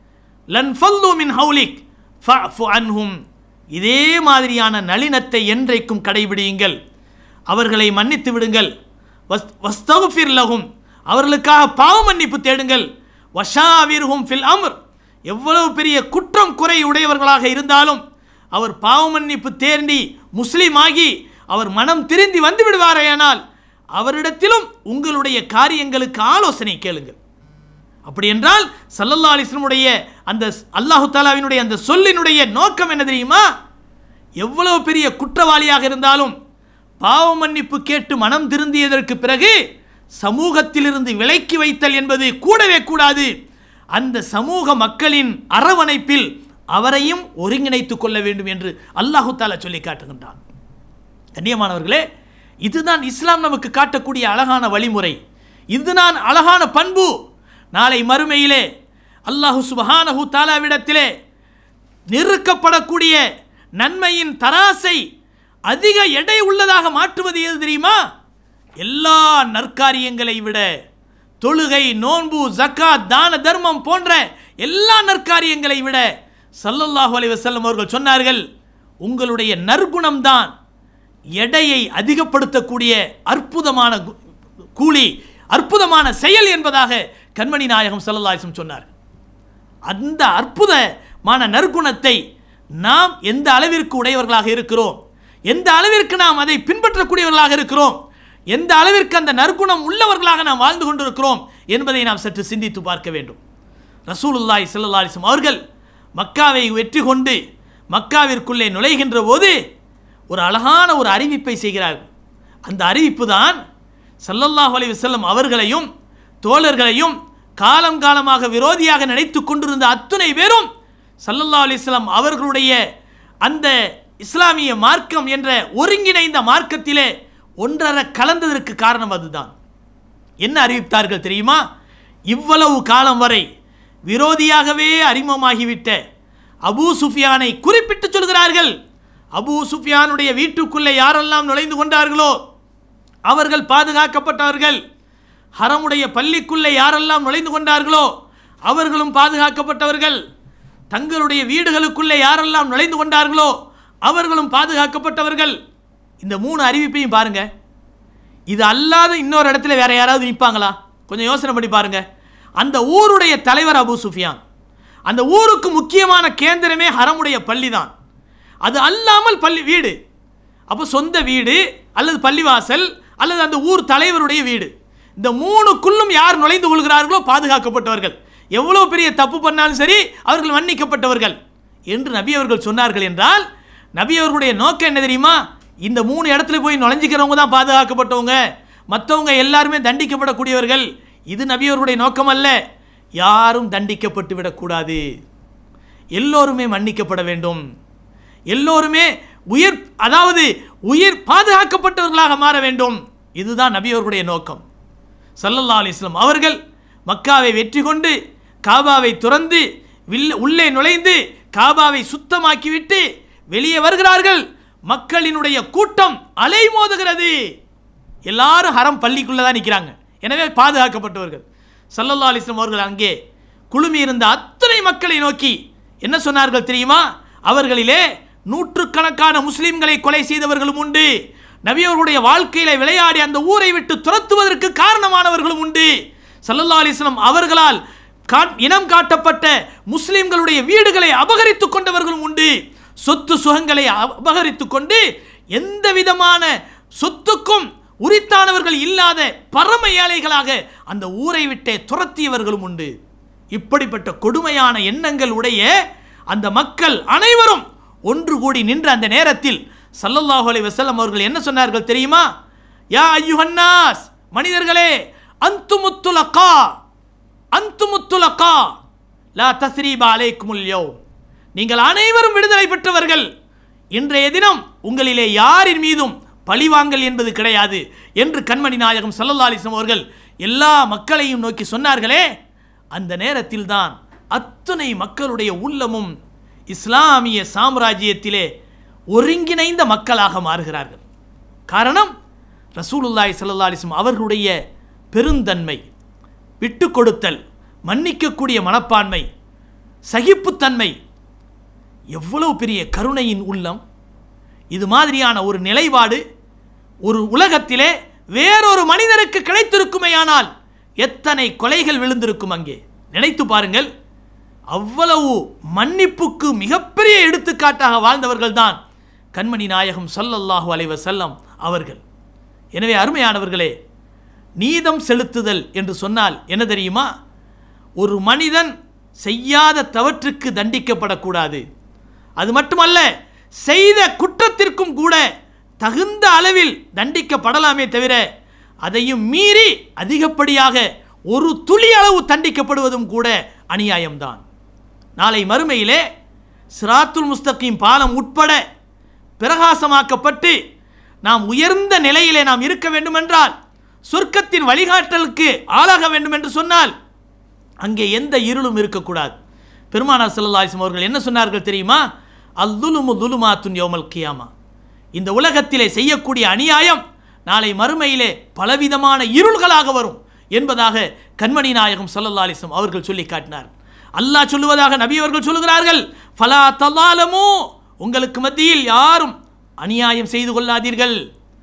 [SPEAKER 3] லன் ஃபல்து மின் ஹவுலிக் ஃபஅஃபு அன்ஹும் இதே மாதிரியான நளினத்தை என்றைக்கும் கடைபிடியுங்கள் அவர்களை மன்னித்து விடுங்கள் வஸ் வஸ்தகுஃபிர் லஹும் அவர்களுக்காக பாவ மன்னிப்பு தேடுங்கள் வஷாவிர்ஹும் ஃபில் அம்ர் எவ்வளவு பெரிய குற்றம் குறை உடையவர்களாக இருந்தாலும் அவர் பாவ மன்னிப்பு தேடி முஸ்லீம் ஆகி அவர் மனம் திருந்தி வந்து விடுவாரேயானால் அவரிடத்திலும் உங்களுடைய காரியங்களுக்கு ஆலோசனை கேளுங்கள் அப்படி என்றால் சல்லல்லா அலிஸ்லமுடைய அந்த அல்லாஹு தாலாவினுடைய அந்த சொல்லினுடைய நோக்கம் என்ன தெரியுமா எவ்வளவு பெரிய குற்றவாளியாக இருந்தாலும் பாவ மன்னிப்பு கேட்டு மனம் திருந்தியதற்கு பிறகு சமூகத்திலிருந்து விலக்கி வைத்தல் என்பது கூடவே கூடாது அந்த சமூக மக்களின் அரவணைப்பில் அவரையும் ஒருங்கிணைத்துக் கொள்ள வேண்டும் என்று அல்லாஹு தாலா சொல்லி காட்டுகின்றான் கண்ணியமானவர்களே இதுதான் இஸ்லாம் நமக்கு காட்டக்கூடிய அழகான வழிமுறை இதுதான் அழகான பண்பு நாளை மறுமையிலே அல்லாஹு சுபஹானஹு தாலாவிடத்திலே நிறுக்கப்படக்கூடிய நன்மையின் தராசை அதிக எடை உள்ளதாக மாற்றுவது எது தெரியுமா எல்லா நற்காரியங்களை விட தொழுகை நோன்பு ஜக்காத் தான தர்மம் போன்ற எல்லா நற்காரியங்களை விட சல்லல்லாஹு அலைஹி வஸல்லம் அவர்கள் சொன்னார்கள் உங்களுடைய நற்குணம்தான் எடையை அதிகப்படுத்தக்கூடிய அற்புதமான கு- கூலி அற்புதமான செயல் என்பதாக கண்மணி நாயகம் ஸல்லல்லாஹு அலைஹி வஸல்லம் சொன்னார் அந்த அற்புதமான நற்குணத்தை நாம் எந்த அளவிற்கு உடையவர்களாக இருக்கிறோம் எந்த அளவிற்கு நாம் அதை பின்பற்றக்கூடியவர்களாக இருக்கிறோம் எந்த அளவிற்கு அந்த நற்குணம் உள்ளவர்களாக நாம் வாழ்ந்து கொண்டிருக்கிறோம் என்பதை நாம் சற்று சிந்தித்து பார்க்க வேண்டும் ரசூலுல்லாஹி ஸல்லல்லாஹு அலைஹி வஸல்லம் அவர்கள் மக்காவை வெற்றி கொண்டு மக்காவிற்குள்ளே நுழைகின்ற போது ஒரு அழகான ஒரு அறிவிப்பை செய்கிறார்கள் அந்த அறிவிப்பு தான் சல்லல்லாஹு அலைஹி வஸல்லம் அவர்களையும் தோழர்களையும் காலம் காலமாக விரோதியாக நினைத்துக் கொண்டிருந்த அத்துணை பேரும் சல்லல்லாஹு அலைஹி வஸல்லம் அவர்களுடைய அந்த இஸ்லாமிய மார்க்கம் என்ற ஒருங்கிணைந்த மார்க்கத்திலே ஒன்றர கலந்ததற்கு காரணம் அதுதான் என்ன அறிவித்தார்கள் தெரியுமா இவ்வளவு காலம் வரை விரோதியாகவே அறிமுகமாகிவிட்ட அபூ சுஃபியானை குறிப்பிட்டு சொல்கிறார்கள் அபூ சுஃபியானுடைய வீட்டுக்குள்ளே யாரெல்லாம் நுழைந்து கொண்டார்களோ அவர்கள் பாதுகாக்கப்பட்டவர்கள் ஹரமுடைய பள்ளிக்குள்ளே யாரெல்லாம் நுழைந்து கொண்டார்களோ அவர்களும் பாதுகாக்கப்பட்டவர்கள் தங்களுடைய வீடுகளுக்குள்ளே யாரெல்லாம் நுழைந்து கொண்டார்களோ அவர்களும் பாதுகாக்கப்பட்டவர்கள் இந்த மூணு அறிவிப்பையும் பாருங்க இது அல்லாத இன்னொரு இடத்துல வேற யாராவது நிற்பாங்களா கொஞ்சம் யோசனை பண்ணி பாருங்க அந்த ஊருடைய தலைவர் அபூ சுஃபியான் அந்த ஊருக்கு முக்கியமான கேந்திரமே ஹரமுடைய பள்ளி தான் அது அல்லாமல் பள்ளி வீடு அப்போ சொந்த வீடு அல்லது பள்ளிவாசல் அல்லது அந்த ஊர் தலைவருடைய வீடு இந்த மூணுக்குள்ளும் யார் நுழைந்து கொள்கிறார்களோ பாதுகாக்கப்பட்டவர்கள் எவ்வளோ பெரிய தப்பு பண்ணாலும் சரி அவர்கள் மன்னிக்கப்பட்டவர்கள் என்று நபி அவர்கள் சொன்னார்கள் என்றால் நபி அவர்களுடைய நோக்கம் என்ன தெரியுமா இந்த மூணு இடத்துல போய் நுழைஞ்சிக்கிறவங்க தான் பாதுகாக்கப்பட்டவங்க மற்றவங்க எல்லாருமே தண்டிக்கப்படக்கூடியவர்கள் இது நபி அவர்களுடைய நோக்கம் அல்ல யாரும் தண்டிக்கப்பட்டு விடக்கூடாது எல்லோருமே மன்னிக்கப்பட வேண்டும் எல்லோருமே உயிர் அதாவது உயிர் பாதுகாக்கப்பட்டவர்களாக மாற வேண்டும் இதுதான் நபி அவர்களுடைய நோக்கம் சல்லல்லா அலிஸ்லாம் அவர்கள் மக்காவை வெற்றி கொண்டு காபாவை துறந்து வில்ல உள்ளே நுழைந்து காபாவை சுத்தமாக்கிவிட்டு வெளியே வருகிறார்கள் மக்களினுடைய கூட்டம் அலைமோதுகிறது எல்லாரும் ஹரம் பள்ளிக்குள்ளே தான் நிற்கிறாங்க எனவே பாதுகாக்கப்பட்டவர்கள் சல்லல்லா அலிஸ்லாம் அவர்கள் அங்கே குழுமி இருந்த அத்தனை மக்களை நோக்கி என்ன சொன்னார்கள் தெரியுமா அவர்களிலே நூற்றுக்கணக்கான முஸ்லிம்களை கொலை செய்தவர்களும் உண்டு நபி அவர்களுடைய வாழ்க்கையில விளையாடி அந்த ஊரை விட்டு துரத்துவதற்கு காரணமானவர்களும் உண்டு சல்லல்லா அலிஸ்லாம் அவர்களால் கா- இனம் காட்டப்பட்ட முஸ்லிம்களுடைய வீடுகளை அபகரித்துக் கொண்டவர்களும் உண்டு சொத்து சுகங்களை அபகரித்துக் கொண்டு எந்த விதமான சொத்துக்கும் உரித்தானவர்கள் இல்லாத பரம ஏழைகளாக அந்த ஊரை விட்டே துரத்தியவர்களும் உண்டு இப்படிப்பட்ட கொடுமையான எண்ணங்கள் உடைய அந்த மக்கள் அனைவரும் ஒன்று கூடி நின்ற அந்த நேரத்தில் சல்லல்லாஹு அலைஹி வஸல்லம் அவர்கள் என்ன சொன்னார்கள் தெரியுமா யா ஐயுஹன்னாஸ் மனிதர்களே அந்துமுத்துலகா அந்துமுத்துலகா லா தஸ்ரீபா அலைக்குமுல் யௌம் நீங்கள் அனைவரும் விடுதலை பெற்றவர்கள் இன்றைய தினம் உங்களிலே யாரின் மீதும் பழிவாங்கல் என்பது கிடையாது என்று கண்மணி நாயகம் சல்லல்லா அலிஸ்லாம் அவர்கள் எல்லா மக்களையும் நோக்கி சொன்னார்களே அந்த நேரத்தில் தான் அத்தனை மக்களுடைய உள்ளமும் இஸ்லாமிய சாம்ராஜ்யத்திலே ஒருங்கிணைந்த மக்களாக மாறுகிறார்கள் காரணம் ரசூலுல்லாஹி ஸல்லல்லாஹு அலைஹி வஸல்லம் அவர்களுடைய பெருந்தன்மை விட்டு கொடுத்தல் மன்னிக்கக்கூடிய மனப்பான்மை சகிப்புத்தன்மை எவ்வளவு பெரிய கருணையின் உள்ளம் இது மாதிரியான ஒரு நிலைப்பாடு ஒரு உலகத்திலே வேறொரு மனிதருக்கு கிடைத்திருக்குமேயானால் எத்தனை கொலைகள் விழுந்திருக்கும் அங்கே நினைத்து பாருங்கள் அவ்வளவு மன்னிப்புக்கு மிகப்பெரிய எடுத்துக்காட்டாக வாழ்ந்தவர்கள் தான் கண்மணி நாயகம் ஸல்லல்லாஹு அலைஹி வஸல்லம் அவர்கள் எனவே அருமையானவர்களே நீதம் செலுத்துதல் என்று சொன்னால் என்ன தெரியுமா ஒரு மனிதன் செய்யாத தவற்றுக்கு தண்டிக்கப்படக்கூடாது அது மட்டுமல்ல செய்த குற்றத்திற்கும் கூட தகுந்த அளவில் தண்டிக்கப்படலாமே தவிர அதையும் மீறி அதிகப்படியாக ஒரு துளி அளவு தண்டிக்கப்படுவதும் கூட அநியாயம்தான் நாளை மறுமையிலே சிராத்துல் முஸ்தகீம் பாலம் உட்பட பிரகாசமாக்கப்பட்டு நாம் உயர்ந்த நிலையிலே நாம் இருக்க வேண்டுமென்றால் சொர்க்கத்தின் வழிகாட்டலுக்கு ஆளாக வேண்டும் என்று சொன்னால் அங்கே எந்த இருளும் இருக்கக்கூடாது பெருமானார் ஸல்லல்லாஹு அவர்கள் என்ன சொன்னார்கள் தெரியுமா அல்துலுமு துலுமாத்துன் யௌமல் கியாமா இந்த உலகத்திலே செய்யக்கூடிய அநியாயம் நாளை மறுமையிலே பலவிதமான இருள்களாக வரும் என்பதாக கண்மணி நாயகம் ஸல்லல்லாஹு அலைஹி வஸல்லம் அவர்கள் சொல்லி காட்டினார் அல்லாஹ் சொல்லுவதாக நபி அவர்கள் சொல்லுகிறார்கள் ஃபலா தலாலமு உங்களுக்கு மத்தியில் யாரும் அநியாயம் செய்து கொள்ளாதீர்கள்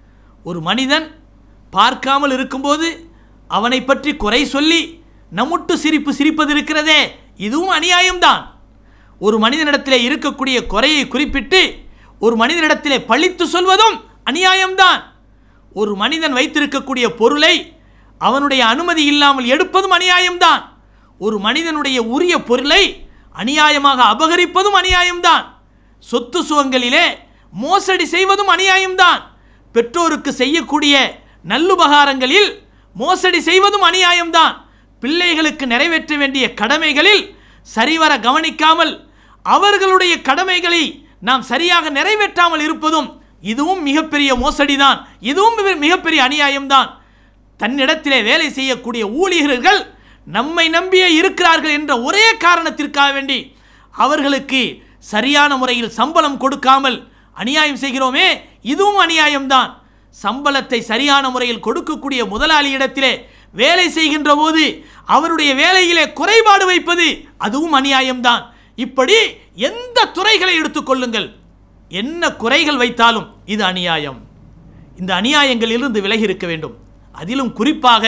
[SPEAKER 3] ஒரு மனிதன் பார்க்காமல் இருக்கும்போது அவனை பற்றி குறை சொல்லி நம்முட்டு சிரிப்பு சிரிப்பது இருக்கிறதே இதுவும் அநியாயம்தான் ஒரு மனிதனிடத்திலே இருக்கக்கூடிய குறையை குறிப்பிட்டு ஒரு மனிதனிடத்திலே பழித்து சொல்வதும் அநியாயம்தான் ஒரு மனிதன் வைத்திருக்கக்கூடிய பொருளை அவனுடைய அனுமதி இல்லாமல் எடுப்பதும் அநியாயம்தான் ஒரு மனிதனுடைய உரிய பொருளை அநியாயமாக அபகரிப்பதும் அநியாயம்தான் சொத்து சுகங்களிலே மோசடி செய்வதும் அநியாயம்தான் பெற்றோருக்கு செய்யக்கூடிய நல்லுபகாரங்களில் மோசடி செய்வதும் அநியாயம்தான் பிள்ளைகளுக்கு நிறைவேற்ற வேண்டிய கடமைகளில் சரிவர கவனிக்காமல் அவர்களுடைய கடமைகளை நாம் சரியாக நிறைவேற்றாமல் இருப்பதும் இதுவும் மிகப்பெரிய மோசடிதான் இதுவும் மிக- மிகப்பெரிய அநியாயம்தான் தன்னிடத்திலே வேலை செய்யக்கூடிய ஊழியர்கள் நம்மை நம்பியே இருக்கிறார்கள் என்ற ஒரே காரணத்திற்காக வேண்டி அவர்களுக்கு சரியான முறையில் சம்பளம் கொடுக்காமல் அநியாயம் செய்கிறோமே இதுவும் அநியாயம்தான் சம்பளத்தை சரியான முறையில் கொடுக்கக்கூடிய முதலாளியிடத்திலே வேலை செய்கின்ற போது அவருடைய வேலையிலே குறைபாடு வைப்பது அதுவும் அநியாயம்தான் இப்படி எந்த துறைகளை எடுத்துக்கொள்ளுங்கள் என்ன குறைகள் வைத்தாலும் இது அநியாயம் இந்த அநியாயங்களிலிருந்து விலகி இருக்க வேண்டும் அதிலும் குறிப்பாக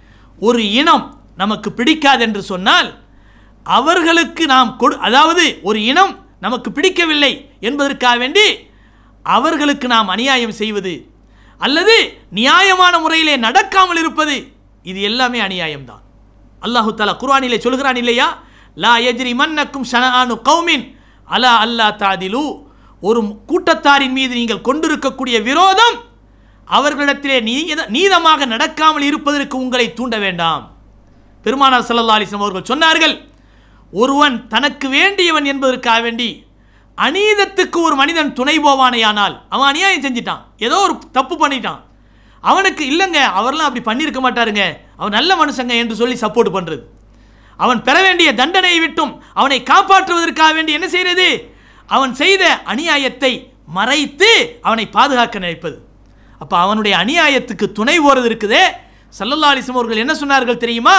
[SPEAKER 3] ஒரு இனம் நமக்கு பிடிக்காது என்று சொன்னால் அவர்களுக்கு நாம் கொடு அதாவது ஒரு இனம் நமக்கு பிடிக்கவில்லை என்பதற்காக வேண்டி அவர்களுக்கு நாம் அநியாயம் செய்வது அல்லது நியாயமான முறையிலே நடக்காமல் இருப்பது இது எல்லாமே அநியாயம்தான் அல்லாஹு தாலா குர்ஆனிலே சொல்கிறான் இல்லையா லா எஜ்ரி மன்னக்கும் ஷனஆனு கௌமின் அலா அல்லா தாதிலு ஒரு கூட்டத்தாரின் மீது நீங்கள் கொண்டிருக்கக்கூடிய விரோதம் அவர்களிடத்திலே நீத நீதமாக நடக்காமல் இருப்பதற்கு உங்களை தூண்ட வேண்டாம் பெருமானார் ஸல்லல்லாஹு அலைஹி வஸல்லம் அவர்கள் சொன்னார்கள் ஒருவன் தனக்கு வேண்டியவன் என்பதற்காக வேண்டி அநீதத்துக்கு ஒரு மனிதன் துணை போவானேயானால் அவன் அநியாயம் செஞ்சிட்டான் ஏதோ ஒரு தப்பு பண்ணிட்டான் அவனுக்கு இல்லைங்க அவர்லாம் அப்படி பண்ணியிருக்க மாட்டாருங்க அவன் நல்ல மனுஷங்க என்று சொல்லி சப்போர்ட் பண்ணுறது அவன் பெற வேண்டிய தண்டனையை விட்டும் அவனை காப்பாற்றுவதற்காக வேண்டி என்ன செய்கிறது அவன் செய்த அநியாயத்தை மறைத்து அவனை பாதுகாக்க நினைப்பது அப்போ அவனுடைய அநியாயத்துக்கு துணை போறது இருக்குதே சல்லல்லா அலிஸ்லம் அவர்கள் என்ன சொன்னார்கள் தெரியுமா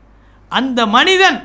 [SPEAKER 3] அந்த மனிதன்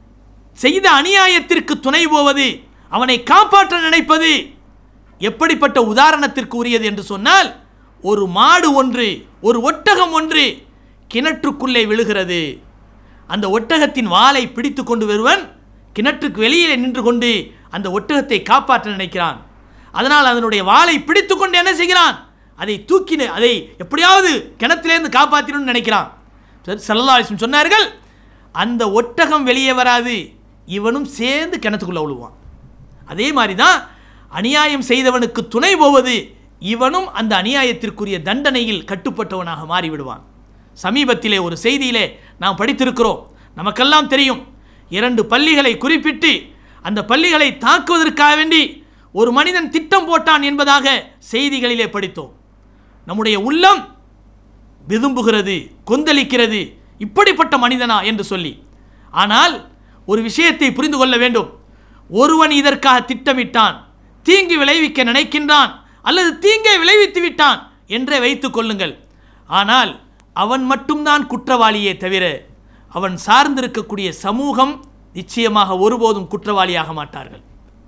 [SPEAKER 3] செய்த அநியாயத்திற்கு துணை போவது அவனை காப்பாற்ற நினைப்பது எப்படிப்பட்ட உதாரணத்திற்கு உரியது என்று சொன்னால் ஒரு மாடு ஒன்று ஒரு ஒட்டகம் ஒன்று கிணற்றுக்குள்ளே விழுகிறது அந்த ஒட்டகத்தின் வாலை பிடித்து கொண்டு வருவன் கிணற்றுக்கு வெளியே நின்று கொண்டு அந்த ஒட்டகத்தை காப்பாற்ற நினைக்கிறான் அதனால் அதனுடைய வாலை பிடித்து கொண்டு என்ன செய்கிறான் அதை தூக்கின அதை எப்படியாவது கிணத்திலேருந்து காப்பாற்றணும்னு நினைக்கிறான் சல்லல்லாஹு சொன்னார்கள் அந்த ஒட்டகம் வெளியே வராது இவனும் சேர்ந்து கிணத்துக்குள்ள விழுவான் அதே மாதிரி தான் அநியாயம் செய்தவனுக்கு துணை போவது இவனும் அந்த அநியாயத்திற்குரிய தண்டனையில் கட்டுப்பட்டவனாக மாறிவிடுவான் சமீபத்திலே ஒரு செய்தியிலே நாம் படித்திருக்கிறோம் நமக்கெல்லாம் தெரியும் இரண்டு பள்ளிகளை குறிப்பிட்டு அந்த பள்ளிகளை தாக்குவதற்காக வேண்டி ஒரு மனிதன் திட்டம் போட்டான் என்பதாக செய்திகளிலே படித்தோம் நம்முடைய உள்ளம் விதும்புகிறது கொந்தளிக்கிறது இப்படிப்பட்ட மனிதனா என்று சொல்லி ஆனால் ஒரு விஷயத்தை புரிந்து கொள்ள வேண்டும் ஒருவன் இதற்காக திட்டமிட்டான் தீங்கு விளைவிக்க நினைக்கின்றான் அல்லது தீங்கை விளைவித்து விட்டான் என்றே வைத்துக் கொள்ளுங்கள் ஆனால் அவன் மட்டும்தான் குற்றவாளியே தவிர அவன் சார்ந்திருக்கக்கூடிய சமூகம் நிச்சயமாக ஒருபோதும் குற்றவாளியாக மாட்டார்கள்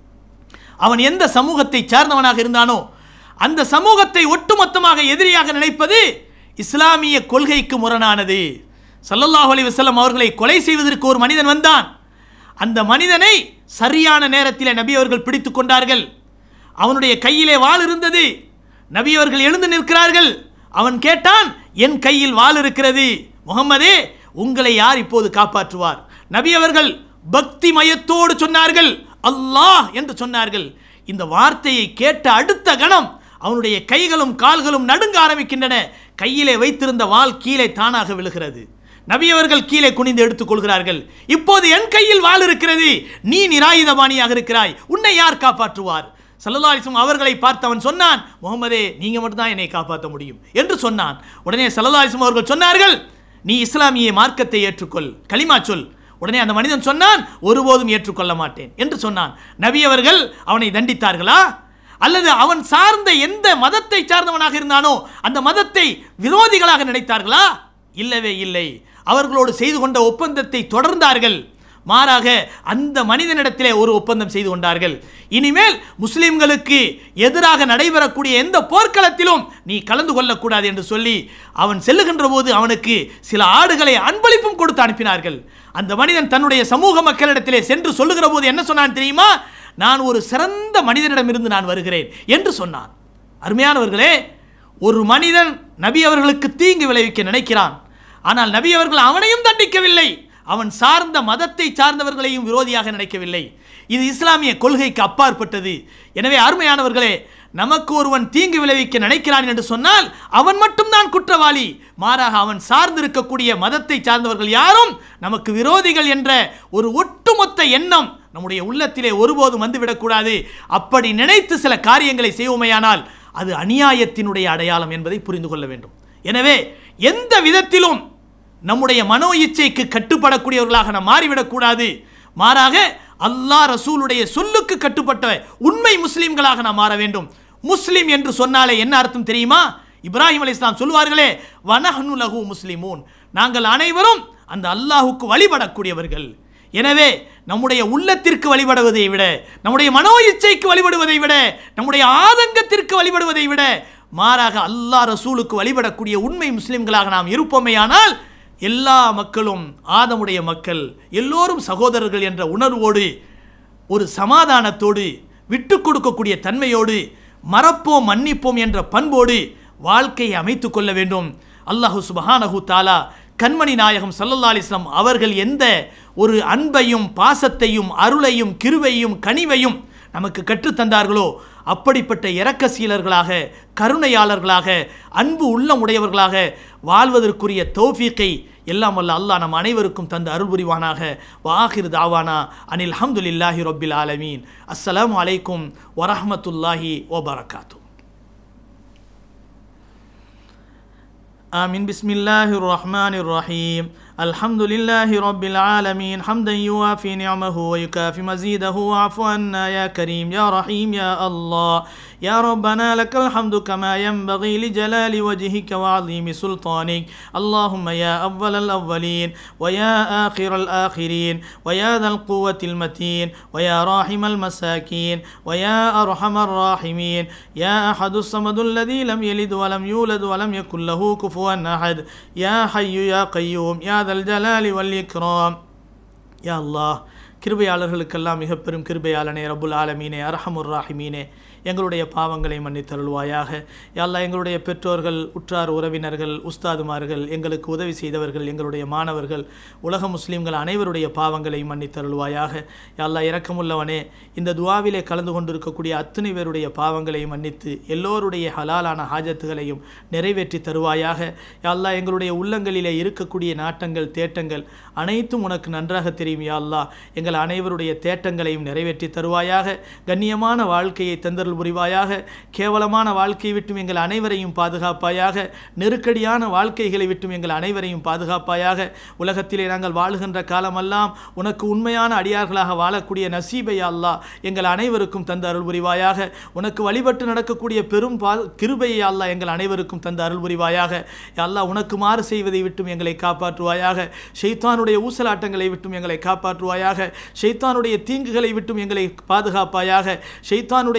[SPEAKER 3] அவன் எந்த சமூகத்தை சார்ந்தவனாக இருந்தானோ அந்த சமூகத்தை ஒட்டுமொத்தமாக எதிரியாக நினைப்பது இஸ்லாமிய கொள்கைக்கு முரணானது சல்லல்லாஹு அலைஹி வஸல்லம் அவர்களை கொலை செய்வதற்கு ஒரு மனிதன் வந்தான் அந்த மனிதனை சரியான நேரத்தில் நபி அவர்கள் பிடித்து கொண்டார்கள் அவனுடைய கையிலே வாள் இருந்தது நபி அவர்கள் எழுந்து நிற்கிறார்கள் அவன் கேட்டான் என் கையில் வாள் இருக்கிறது முகம்மதே உங்களை யார் இப்போது காப்பாற்றுவார் நபி அவர்கள் பக்தி மயத்தோடு சொன்னார்கள் அல்லாஹ் என்று சொன்னார்கள் இந்த வார்த்தையை கேட்ட அடுத்த கணம் அவனுடைய கைகளும் கால்களும் நடுங்க ஆரம்பிக்கின்றன கையிலே வைத்திருந்த வாள் கீழே தானாக விழுகிறது நபி அவர்கள் கீழே குனிந்து எடுத்துக் கொள்கிறார்கள் இப்போது என் கையில் வாள் இருக்கிறது நீ நிராயுதபாணியாக இருக்கிறாய் உன்னை யார் காப்பாற்றுவார் சல்லல்லாஹு அலைஹி வஸல்லம் அவர்களை பார்த்து அவன் சொன்னான் முகமதே நீங்க மட்டும்தான் என்னை காப்பாற்ற முடியும் என்று சொன்னான் உடனே சல்லல்லாஹு அலைஹி வஸல்லம் அவர்கள் சொன்னார்கள் நீ இஸ்லாமிய மார்க்கத்தை ஏற்றுக்கொள் கலிமா சொல் உடனே அந்த மனிதன் சொன்னான் ஒருபோதும் ஏற்றுக்கொள்ள மாட்டேன் என்று சொன்னான் நபி அவர்கள் அவனை தண்டித்தார்களா அல்லது அவன் சார்ந்த எந்த மதத்தை சார்ந்தவனாக இருந்தானோ அந்த மதத்தை விரோதிகளாக நினைத்தார்களா இல்லவே இல்லை அவர்களோடு செய்து கொண்ட ஒப்பந்தத்தை தொடர்ந்தார்கள் மாறாக அந்த மனிதனிடத்திலே ஒரு ஒப்பந்தம் செய்து கொண்டார்கள் இனிமேல் முஸ்லிம்களுக்கு எதிராக நடைபெறக்கூடிய எந்த போர்க்களத்திலும் நீ கலந்து கொள்ளக்கூடாது என்று சொல்லி அவன் செல்லுகின்ற போது அவனுக்கு சில ஆடுகளை அன்பளிப்பும் கொடுத்து அனுப்பினார்கள் அந்த மனிதன் தன்னுடைய சமூக மக்களிடத்திலே சென்று சொல்லுகிற போது என்ன சொன்னான் தெரியுமா நான் ஒரு சிறந்த மனிதனிடமிருந்து நான் வருகிறேன் என்று சொன்னான் அருமையானவர்களே ஒரு மனிதன் நபி அவர்களுக்கு தீங்கு விளைவிக்க நினைக்கிறான் ஆனால் நபி அவர்கள் அவனையும் தண்டிக்கவில்லை அவன் சார்ந்த மதத்தை சார்ந்தவர்களையும் விரோதியாக நினைக்கவில்லை இது இஸ்லாமிய கொள்கைக்கு அப்பாற்பட்டது எனவே அருமையானவர்களே நமக்கு ஒருவன் தீங்கு விளைவிக்க நினைக்கிறான் என்று சொன்னால் அவன் மட்டும்தான் குற்றவாளி மாறாக அவன் சார்ந்திருக்கக்கூடிய மதத்தை சார்ந்தவர்கள் யாரும் நமக்கு விரோதிகள் என்ற ஒரு ஒட்டுமொத்த எண்ணம் நம்முடைய உள்ளத்திலே ஒருபோதும் வந்துவிடக்கூடாது அப்படி நினைத்து சில காரியங்களை செய்வோமேயானால் அது அநியாயத்தினுடைய அடையாளம் என்பதை புரிந்து கொள்ள வேண்டும் எனவே எந்த விதத்திலும் நம்முடைய மனோ இச்சைக்கு கட்டுப்படக்கூடியவர்களாக நாம் மாறிவிடக்கூடாது மாறாக அல்லாஹ் ரசூலுடைய சொல்லுக்கு கட்டுப்பட்ட உண்மை முஸ்லிம்களாக நாம் மாற வேண்டும் முஸ்லிம் என்று சொன்னாலே என்ன அர்த்தம் தெரியுமா இப்ராஹிம் அலி இஸ்லாம் சொல்லுவார்களே வனஹனு லஹு முஸ்லிமூன் நாங்கள் அனைவரும் அந்த அல்லாஹுக்கு வழிபடக்கூடியவர்கள் எனவே நம்முடைய உள்ளத்திற்கு வழிபடுவதை விட நம்முடைய மனோ இச்சைக்கு வழிபடுவதை விட நம்முடைய ஆதங்கத்திற்கு வழிபடுவதை விட மாறாக அல்லாஹ் ரசூலுக்கு வழிபடக்கூடிய உண்மை முஸ்லிம்களாக நாம் இருப்போமேயானால் எல்லா மக்களும் ஆதமுடைய மக்கள் எல்லோரும் சகோதரர்கள் என்ற உணர்வோடு ஒரு சமாதானத்தோடு விட்டு கொடுக்கக்கூடிய தன்மையோடு மறப்போம் மன்னிப்போம் என்ற பண்போடு வாழ்க்கையை அமைத்துக் கொள்ள வேண்டும் அல்லாஹு சுபஹானஹு தாலா கண்மணி நாயகம் சல்லல்லா அலிஸ்லாம் அவர்கள் எந்த ஒரு அன்பையும் பாசத்தையும் அருளையும் கிருவையும் கனிவையும் நமக்கு கற்றுத்தந்தார்களோ அப்படிப்பட்ட இரக்கசீலர்களாக கருணையாளர்களாக அன்பு உள்ளம் உடையவர்களாக வாழ்வதற்குரிய தௌஃபீக்கை எல்லாம் வல்ல அல்லாஹ் நம் அனைவருக்கும் தந்து அருள் புரிவானாக வாஹிர் தாவானா அனில் அஹமதுல்லாஹி ரொப்பில் ஆலமீன் அஸ்ஸலாமு அலைக்கும் வரஹமத்துல்லாஹி வபரகாத்து آمين بسم الله الرحمن الرحيم الحمد لله رب العالمين حمدا يوافي نعمه ويكافي مزيده واعف عنا يا كريم يا رحيم يا الله يا ربنا لك الحمد كما ينبغي لجلال وجهك وعظيم سلطانك اللهم يا أول الأولين ويا آخر الآخرين ويا ذا القوة المتين ويا راحم المساكين ويا أرحم الراحمين يا أحد الصمد الذي لم يلد ولم يولد ولم يكن له كفوا أحد يا حي يا قيوم يا ذا الجلال والإكرام யா அல்லாஹ் கிருபையாளர்களுக்கெல்லாம் மிக பெரும் கிருபையாளனே ரபுல் ஆலமீனே அரஹமுர் ராஹிமீனே எங்களுடைய பாவங்களை மன்னித்தருள்வாயாக யா அல்லாஹ் எங்களுடைய பெற்றோர்கள் உற்றார் உறவினர்கள் உஸ்தாதுமார்கள் எங்களுக்கு உதவி செய்தவர்கள் எங்களுடைய மாணவர்கள் உலக முஸ்லீம்கள் அனைவருடைய பாவங்களை மன்னித்தருள்வாயாக யா அல்லாஹ் இரக்கமுள்ளவனே இந்த துவாவிலே கலந்து கொண்டிருக்கக்கூடிய அத்தனை பேருடைய பாவங்களை மன்னித்து எல்லோருடைய ஹலாலான ஹாஜத்துகளையும் நிறைவேற்றி தருவாயாக யா அல்லாஹ் எங்களுடைய உள்ளங்களிலே இருக்கக்கூடிய நாட்டங்கள் தேட்டங்கள் அனைத்தும் உனக்கு நன்றாக தெரியும் யா அல்லாஹ் எங்கள் அனைவருடைய தேட்டங்களையும் நிறைவேற்றி தருவாயாக கண்ணியமான வாழ்க்கையை தந்தருள் புரிவாயாக கேவலமான வாழ்க்கையை விட்டும் எங்கள் அனைவரையும் பாதுகாப்பாயாக நெருக்கடியான வாழ்க்கைகளை விட்டும் எங்கள் அனைவரையும் பாதுகாப்பாயாக உலகத்திலே நாங்கள் வாழுகின்ற காலமெல்லாம் உனக்கு உண்மையான அடியார்களாக வாழக்கூடிய நசீபை யா அல்லாஹ் எங்கள் அனைவருக்கும் தந்த அருள் புரிவாயாக உனக்கு வழிபட்டு நடக்கக்கூடிய பெரும் பா கிருபையை யா அல்லாஹ் எங்கள் அனைவருக்கும் தந்த அருள் புரிவாயாக யா அல்லாஹ் உனக்கு மாறு செய்வதை விட்டும் எங்களை காப்பாற்றுவாயாக ஷைத்தானுடைய ஊசலாட்டங்களை விட்டும் எங்களை காப்பாற்றுவாயாக ஷைத்தானுடைய தீங்குகளை விட்டும் எங்களை பாதுகாப்பாயாக ஷைத்தானுடைய அடிச்சு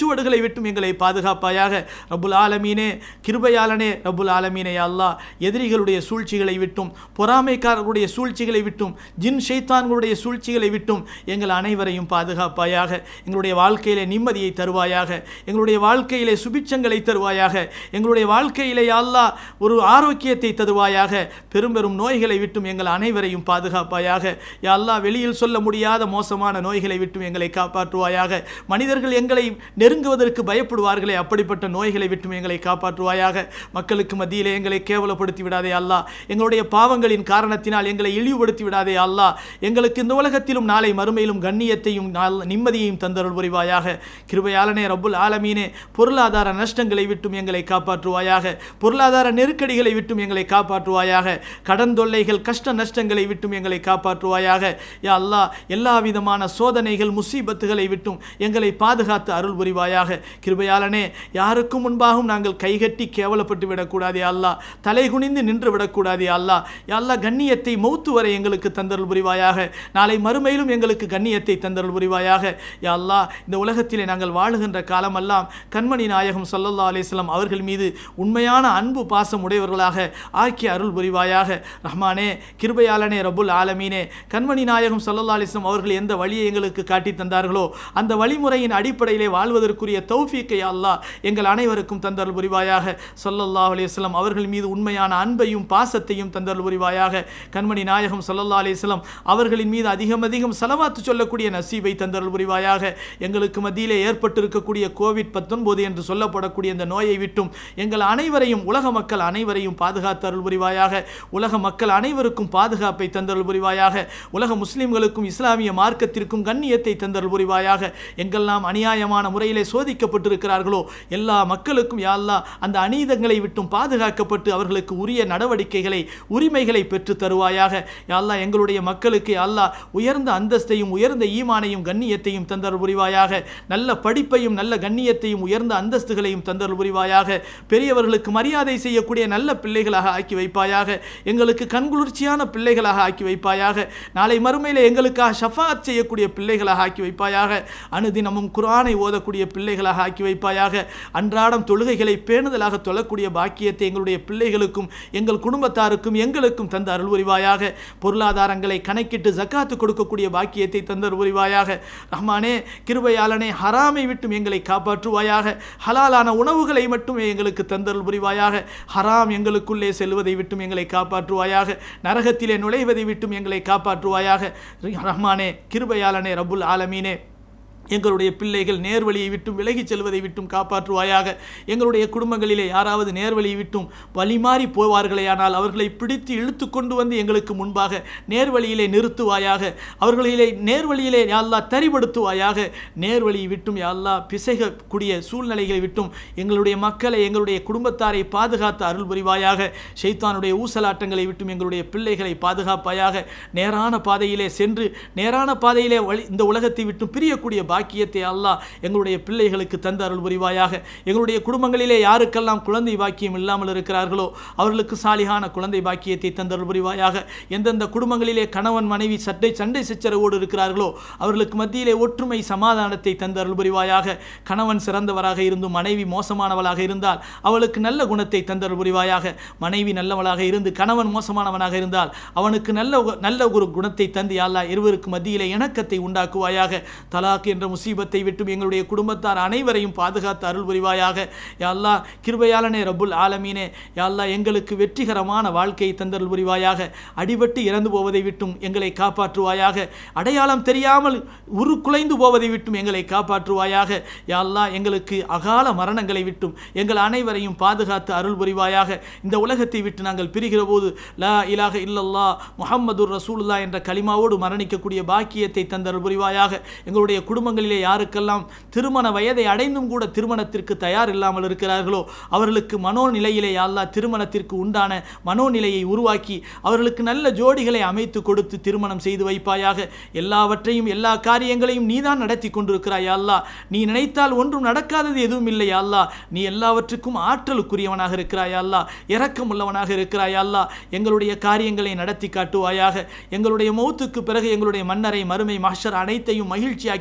[SPEAKER 3] அடிச்சுவடுகளை விட்டும் எங்களை பாதுகாப்பாயாக ரப்புல் ஆலமீனே கிருபையாளனே ரப்புல் ஆலமீனே யா அல்லாஹ் எதிரிகளுடைய சூழ்ச்சிகளை விட்டும் பொறாமைக்காரர்களுடைய சூழ்ச்சிகளை விட்டும் ஜின் ஷைத்தான்களுடைய சூழ்ச்சிகளை விட்டும் எங்கள் அனைவரையும் பாதுகாப்பாயாக எங்களுடைய வாழ்க்கையிலே நிம்மதியை தருவாயாக எங்களுடைய வாழ்க்கையிலே சுபிட்சங்களை தருவாயாக எங்களுடைய வாழ்க்கையிலே யா அல்லாஹ் ஒரு ஆரோக்கியத்தை தருவாயாக பெரும் பெரும் நோய்களை விட்டும் எங்கள் அனைவரையும் பாதுகாப்பாயாக யா அல்லாஹ் வெளியில் சொல்ல முடியாத மோசமான நோய்களை விட்டும் எங்களை காப்பாற்றுவாயாக மனிதர்கள் எங்களை நெருங்குவதற்கு பயப்படுவார்களே அப்படிப்பட்ட நோய்களை விட்டும் எங்களை காப்பாற்றுவாயாக மக்களுக்கு மத்தியிலே எங்களை கேவலப்படுத்தி விடாதே அல்லாஹ் எங்களுடைய பாவங்களின் காரணத்தினால் எங்களை இழிவுபடுத்தி விடாதே அல்லாஹ் எங்களுக்கு இந்த உலகத்திலும் நாளை மறுமையிலும் கண்ணியத்தையும் நாள் நிம்மதியையும் தந்தருள் புரிவாயாக கிருபையாளனே ரப்புல் ஆலமீனே பொருளாதார நஷ்டங்களை விட்டும் எங்களை காப்பாற்றுவாயாக பொருளாதார நெருக்கடிகளை விட்டும் எங்களை காப்பாற்றுவாயாக கடன் தொல்லைகள் கஷ்ட நஷ்டங்களை விட்டும் எங்களை காப்பாற்றுவாயாக யா அல்லாஹ் எல்லா விதமான சோதனைகள் முசீபத்துகளை விட்டும் எங்களை பாதுகாத்து அருள் புரிவாயாக கிருபையாளனே யாருக்கும் முன்பாகவும் நாங்கள் கைகட்டி கேவலப்பட்டு விடக்கூடாதே அல்லாஹ் தலை குனிந்து நின்று விடக்கூடாதே அல்லாஹ் யா அல்லாஹ் கண்ணியத்தை மௌத்து வரை எங்களுக்கு தந்தருள் புரிவாயாக நாளை மறுமையிலும் எங்களுக்கு கண்ணியத்தை தந்தருள் புரிவாயாக யா அல்லாஹ் இந்த உலகத்திலே நாங்கள் வாழுகின்ற காலமெல்லாம் கண்மணி நாயகம் ஸல்லல்லாஹு அலைஹி வஸல்லம் அவர்கள் மீது உண்மையான அன்பு பாசம் உடையவர்களாக ஆக்கி அருள் புரிவாயாக ரஹ்மானே கிருபையாளனே ரபுல் ஆலமீனே கண்மணி நாயகம் ஸல்லல்லாஹு அலைஹி வஸல்லம் அவர்கள் எந்த வழியை எங்களுக்கு காட்டி தந்தார்களோ அந்த வழிமுறையின் அடிப்படையிலே வாழ்வதற்குரிய தௌஃபீக்கை யா அல்லாஹ் எங்கள் அனைவருக்கும் தந்தருள் புரிவாயாக ஸல்லல்லாஹு அலைஹி வஸல்லம் அவர்கள் மீது உண்மையான அன்பையும் பாசத்தையும் தந்தருள் புரிவாயாக கண்மணி நாயகம் ஸல்லல்லாஹு அலைஹி வஸல்லம் அவர்களின் மீது அதிகம் அதிகம் செலவாத்து சொல்லக்கூடிய நசீபை தந்தருள் புரிவாயாக எங்களுக்கு மத்தியிலே ஏற்பட்டிருக்கக்கூடிய கோவிட் பத்தொன்பது என்று சொல்லப்படக்கூடிய இந்த நோயை விட்டும் எங்கள் அனைவரையும் உலக மக்கள் அனைவரையும் பாதுகாத்து அருள் புரிவாயாக உலக மக்கள் அனைவருக்கும் பாதுகாப்பை தந்தருள் புரிவாயாக உலக முஸ்லிம்களுக்கும் இஸ்லாமிய மார்க்கத்திற்கும் கண்ணியத்தை தந்தருள் புரிவாயாக எங்கெல்லாம் அநியாயமான முறையிலே சோதிக்கப்பட்டிருக்கிறார்களோ எல்லா மக்களுக்கும் யா அல்லாஹ் அந்த அநீதங்களை விட்டும் பாதுகாக்கப்பட்டு அவர்களுக்கு உரிய நடவடிக்கைகளை உரிமைகளை பெற்று தருவாயாக யா அல்லாஹ் எங்களுடைய மக்களுக்கு யா அல்லாஹ் உயர்ந்த அந்தஸ்தையும் உயர்ந்த ஈமானையும் கண்ணியத்தையும் தந்தருள் புரிவாயாக நல்ல படிப்பையும் நல்ல கண்ணியத்தையும் உயர்ந்த அந்தஸ்துகளையும் தந்தருள் புரிவாயாக பெரியவர்களுக்கு மரியாதை செய்யக்கூடிய நல்ல பிள்ளைகளாக ஆக்கி வைப்பாயாக எங்களுக்கு கண்குளிர்ச்சியான பிள்ளைகளாக ஆக்கி வைப்பாயாக நாளை மறுமையிலே எங்களுக்காக ஷஃபாத் செய்யக்கூடிய பிள்ளைகளாக ஆக்கி வைப்பாயாக அனுதினமும் குர்ஆனை ஓதக்கூடிய பிள்ளைகளாக ஆக்கி வைப்பாயாக அன்றாடம் தொழுகைகளை பேணுதலாக தொழக்கூடிய பாக்கியத்தை எங்களுடைய பிள்ளைகளுக்கும் எங்கள் குடும்பத்தாருக்கும் எங்களுக்கும் தந்த அருள் புரிவாயாக பொருளாதாரங்களை கணக்கிட்டு ஜக்காத்து கொடுக்கக்கூடிய பாக்கியத்தை தந்த அருள் புரிவாயாக ரஹ்மானே கிருபையாளனே ஹராமை விட்டும் எங்களை காப்பாற்றுவாயாக ஹலாலான உணவுகளை மட்டுமே எங்களுக்கு தந்தருள் புரிவாயாக ஹராம் எங்களுக்குள்ளே செல்வதை விட்டும் எங்களை காப்பாற்றுவாயாக நரகத்திலே நுழைவதை விட்டும் எங்களை காப்பாற்றுவாயாக ரஹ்மானே கிருபையாளனே ரபுல் ஆலமீனே எங்களுடைய பிள்ளைகள் நேர்வழியை விட்டும் விலகிச் செல்வதை விட்டும் காப்பாற்றுவாயாக எங்களுடைய குடும்பங்களிலே யாராவது நேர்வழியை விட்டும் வழிமாறி போவார்களேயானால் அவர்களை பிடித்து இழுத்து கொண்டு வந்து எங்களுக்கு முன்பாக நேர்வழியிலே நிறுத்துவாயாக அவர்களிலே நேர்வழியிலே யாழ்லா தரிபடுத்துவாயாக நேர்வழியை விட்டும் யாழ்லா பிசைகக்கூடிய சூழ்நிலைகளை விட்டும் எங்களுடைய மக்களை எங்களுடைய குடும்பத்தாரை பாதுகாத்து அருள் புரிவாயாக ஷைத்தானுடைய ஊசலாட்டங்களை விட்டும் எங்களுடைய பிள்ளைகளை பாதுகாப்பாயாக நேரான பாதையிலே சென்று நேரான பாதையிலே வழி இந்த உலகத்தை விட்டும் பிரியக்கூடிய பாக்கியத்தை அல்லாஹ் எங்களுடைய பிள்ளைகளுக்கு தந்து அருள் புரிவாயாக எங்களுடைய குடும்பங்களிலே யாருக்கெல்லாம் குழந்தை பாக்கியம் இல்லாமல் இருக்கிறார்களோ அவர்களுக்கு சாலிகான குழந்தை பாக்கியத்தை தந்தருள் புரிவாயாக எந்தெந்த குடும்பங்களிலே கணவன் மனைவி சட்டை சண்டை சச்சரவோடு இருக்கிறார்களோ அவர்களுக்கு மத்தியிலே ஒற்றுமை சமாதானத்தை தந்து அருள் புரிவாயாக கணவன் சிறந்தவராக இருந்தும் மனைவி மோசமானவளாக இருந்தால் அவளுக்கு நல்ல குணத்தை தந்தருள் புரிவாயாக மனைவி நல்லவளாக இருந்து கணவன் மோசமானவனாக இருந்தால் அவனுக்கு நல்ல உ- நல்ல ஒரு குணத்தை தந்து யாழ்லா இருவருக்கு மத்தியிலே இணக்கத்தை உண்டாக்குவாயாக தலாக் என்ற முசீபத்தை விட்டும் எங்களுடைய குடும்பத்தார் அனைவரையும் பாதுகாத்து அருள் புரிவாயாக யாழ்லா கிருபையாளனே ரப்புல் ஆலமீனே யாழ்லா எங்களுக்கு வெற்றிகரமான வாழ்க்கையை தந்தருள் புரிவாயாக அடிபட்டு இறந்து போவதை விட்டும் எங்களை காப்பாற்றுவாயாக அடையாளம் தெரியாமல் உருக்குலைந்து போவதை விட்டும் எங்களை காப்பாற்றுவாயாக யாழ்லா எங்களுக்கு அகால மரணங்களை விட்டும் எங்கள் அனைவரையும் பாதுகாத்து அருள் புரிவாயாக இந்த உலகத்தை விட்டு நாங்கள் பிரிகிற போது லா இலாஹ இல்லல்லா முஹம்மதுர் ரசூலுல்லாஹ் என்ற கலிமாவோடு மரணிக்கக்கூடிய பாக்கியத்தை தந்தருள் புரிவாயாக எங்களுடைய குடும்பங்களிலே யாருக்கெல்லாம் திருமண வயதை அடைந்தும் கூட திருமணத்திற்கு தயார் இல்லாமல் இருக்கிறார்களோ அவர்களுக்கு மனோநிலையிலே அல்லா திருமணத்திற்கு உண்டான மனோநிலையை உருவாக்கி அவர்களுக்கு நல்ல ஜோடிகளை அமைத்து கொடுத்து திருமணம் செய்து வைப்பாயாக எல்லாவற்றையும் எல்லா காரியங்களையும் நீதான் நடத்தி கொண்டிருக்கிறாய் அல்லா நீ நினைத்தால் ஒன்றும் நடக்காதது எதுவும் இல்லை அல்லா நீ எல்லாவற்றுக்கும் ஆற்றலுக்குரியவனாக இருக்கிறாய் அல்லா இரக்கம் உள்ளவனாக இருக்கிறாய் அல்லா எங்களுடைய காரியங்களை நடத்தி காட்டுவாயாக எங்களுடைய மௌத்துக்கு பிறகு எங்களுடைய மன்னரை மறுமை மாஷர் அனைத்தையும் மகிழ்ச்சியாக்கி தருவாய்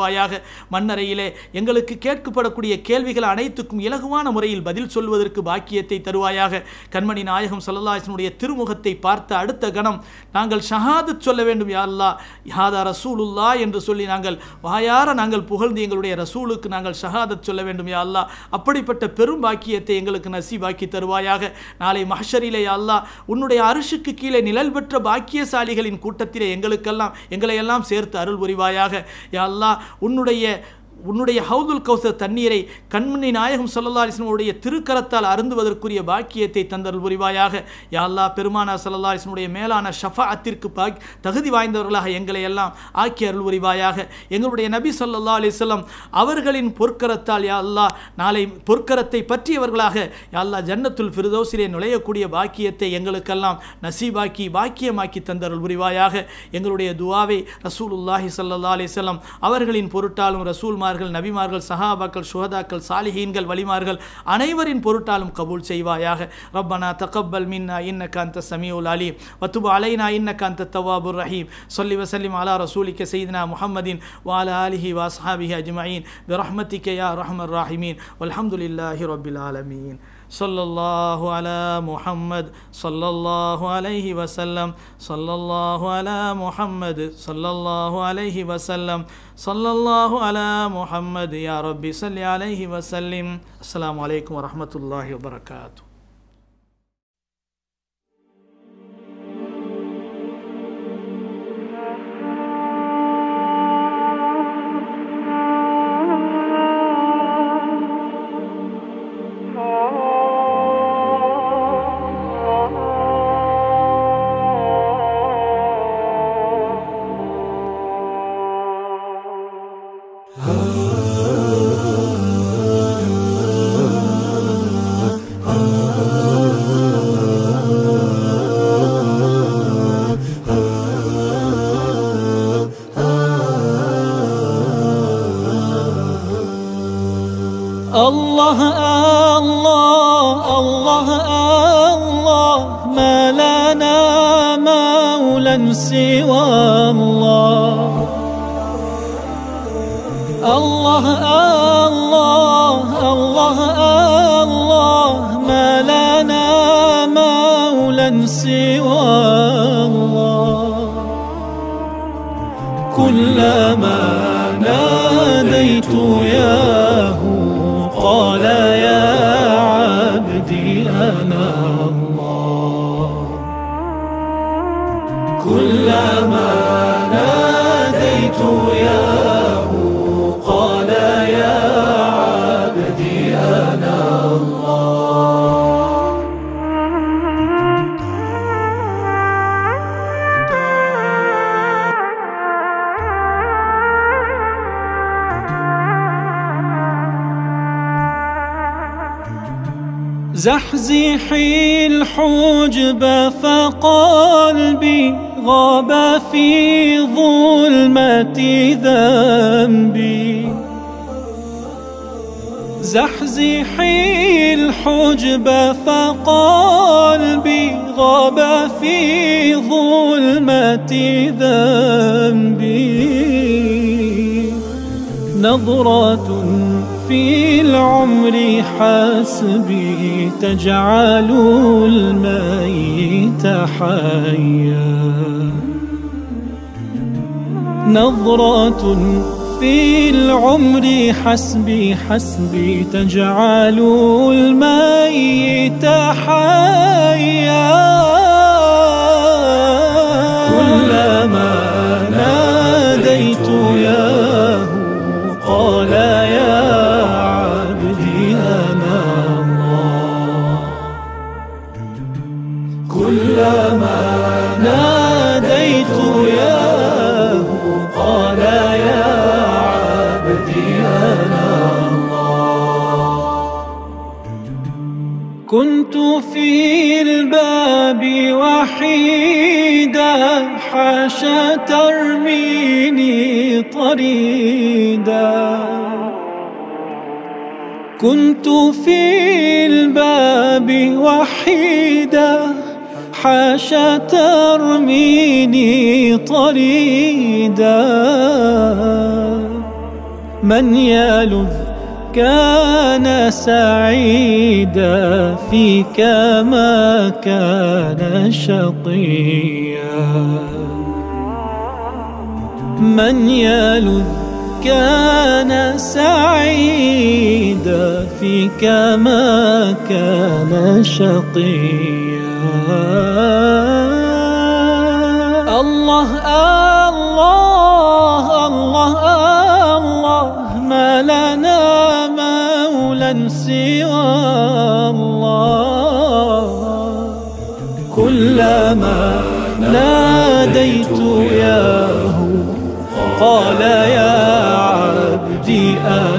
[SPEAKER 3] தருவாயாக மன்னரையிலே எங்களுக்கு கேட்கப்படக்கூடிய கேள்விகள் அனைத்துக்கும் இலகுவான முறையில் பதில் சொல்வதற்கு பாக்கியத்தை தருவாயாக கண்மணி நாயகம் சல்லல்லாஹனுடைய திருமுகத்தை பார்த்த அடுத்த கணம் நாங்கள் ஷஹாதத் சொல்ல வேண்டும் யா அல்லாஹ் யாதா ரசூலுல்லா என்று சொல்லி நாங்கள் வாயார நாங்கள் புகழ்ந்து எங்களுடைய ரசூலுக்கு நாங்கள் ஷஹாதத் சொல்ல வேண்டும் யா அல்லாஹ் அப்படிப்பட்ட பெரும் பாக்கியத்தை எங்களுக்கு நசீபாக்கி தருவாயாக நாளை மஹஷரிலே யா அல்லாஹ் உன்னுடைய அரிசுக்கு கீழே நிழல் பெற்ற பாக்கியசாலிகளின் கூட்டத்திலே எங்களுக்கெல்லாம் எங்களை எல்லாம் சேர்த்து அருள் புரிவாயாக யா அல்லாஹ் உன்னுடைய உன்னுடைய ஹவுதுல் கௌசர் தண்ணீரை கண்மணி நாயகம் சல்லல்லா அலிஸ்லமுடைய திருக்கரத்தால் அருந்துவதற்குரிய பாக்கியத்தை தந்தருள் புரிவாயாக யா அல்லாஹ் பெருமானா சல்லல்லா அலிஸ்லமுடைய மேலான ஷஃபாஅத்திற்கு பாக் தகுதி வாய்ந்தவர்களாக எங்களை எல்லாம் ஆக்கி அருள் புரிவாயாக எங்களுடைய நபி ஸல்லல்லாஹு அலைஹி வஸல்லம் அவர்களின் பொற்கரத்தால் யா அல்லாஹ் நாளை பொற்கரத்தை பற்றியவர்களாக யா அல்லாஹ் ஜன்னத்துல் ஃபிர்தௌஸிலே நுழையக்கூடிய பாக்கியத்தை எங்களுக்கெல்லாம் நசீபாக்கி பாக்கியமாக்கி தந்தருள் புரிவாயாக எங்களுடைய துவாவை ரசூலுல்லாஹி ஸல்லல்லாஹு அலைஹி வஸல்லம் அவர்களின் பொருட்டாலும் ரசூல்மார்கள் நபிமார்கள் சஹாபாக்கள் சுஹதாக்கள் சாலிஹீன்கள் வலிமார்கள் அனைவரின் பொருட்டாலும் கபூல் செய்வாயாக ரப்பனா தகப்பல் மின்னா இன்னக அந்த சமியுல் அலீம் வத்துபு அலைனா இன்னக அந்த தவாபுர் ரஹீம் சொல்லி வசல்லிம் அலா ரசூலிக்க செய்தினா முஹம்மதின் வால ஆலிஹி வாஸ்ஹாபிஹி அஜ்மஈன் பிரஹ்மத்திக்க யா ரஹ்மர் ராஹிமீன் வல்ஹம்துலில்லாஹி ரப்பில் ஆலமீன் صلى الله على محمد صلى الله عليه وسلم صلى الله على محمد صلى الله عليه وسلم صلى الله على محمد يا ربي صل عليه وسلم السلام عليكم ورحمة الله وبركاته
[SPEAKER 4] الله الله الله الله ما لنا مولى سوى الله الله الله الله الله ما لنا مولى سوى الله كلما ناديت ياه قال يا عبدي أنا الله كلما ناديت ياه قال يا عبدي أنا الله زحزحي الحجب فقلبي غاب في ظلمة ذنبي زحزحي الحجب فقلبي غاب في ظلمة ذنبي نظرة في العمر حسبي تجعل الميت حيا نظرة في العمر حسبي حسبي تجعل الميت حيا كلما ناديت ياه قال يا عبدي أنا الله كلما ناديت ياه قال يا عبدي أنا الله كنت في الباب وحيدا حاشا ترميني طريدا كنت في الباب وحيدا حاشا ترميني طريدا من يلذ كان سعيدا فيك ما كان شقيا من يلذ كان سعيدا فيك ما كان شقيا الله الله الله الله ما لنا مولى سوى الله كلما ناديت ياه قال يا عبدي أنا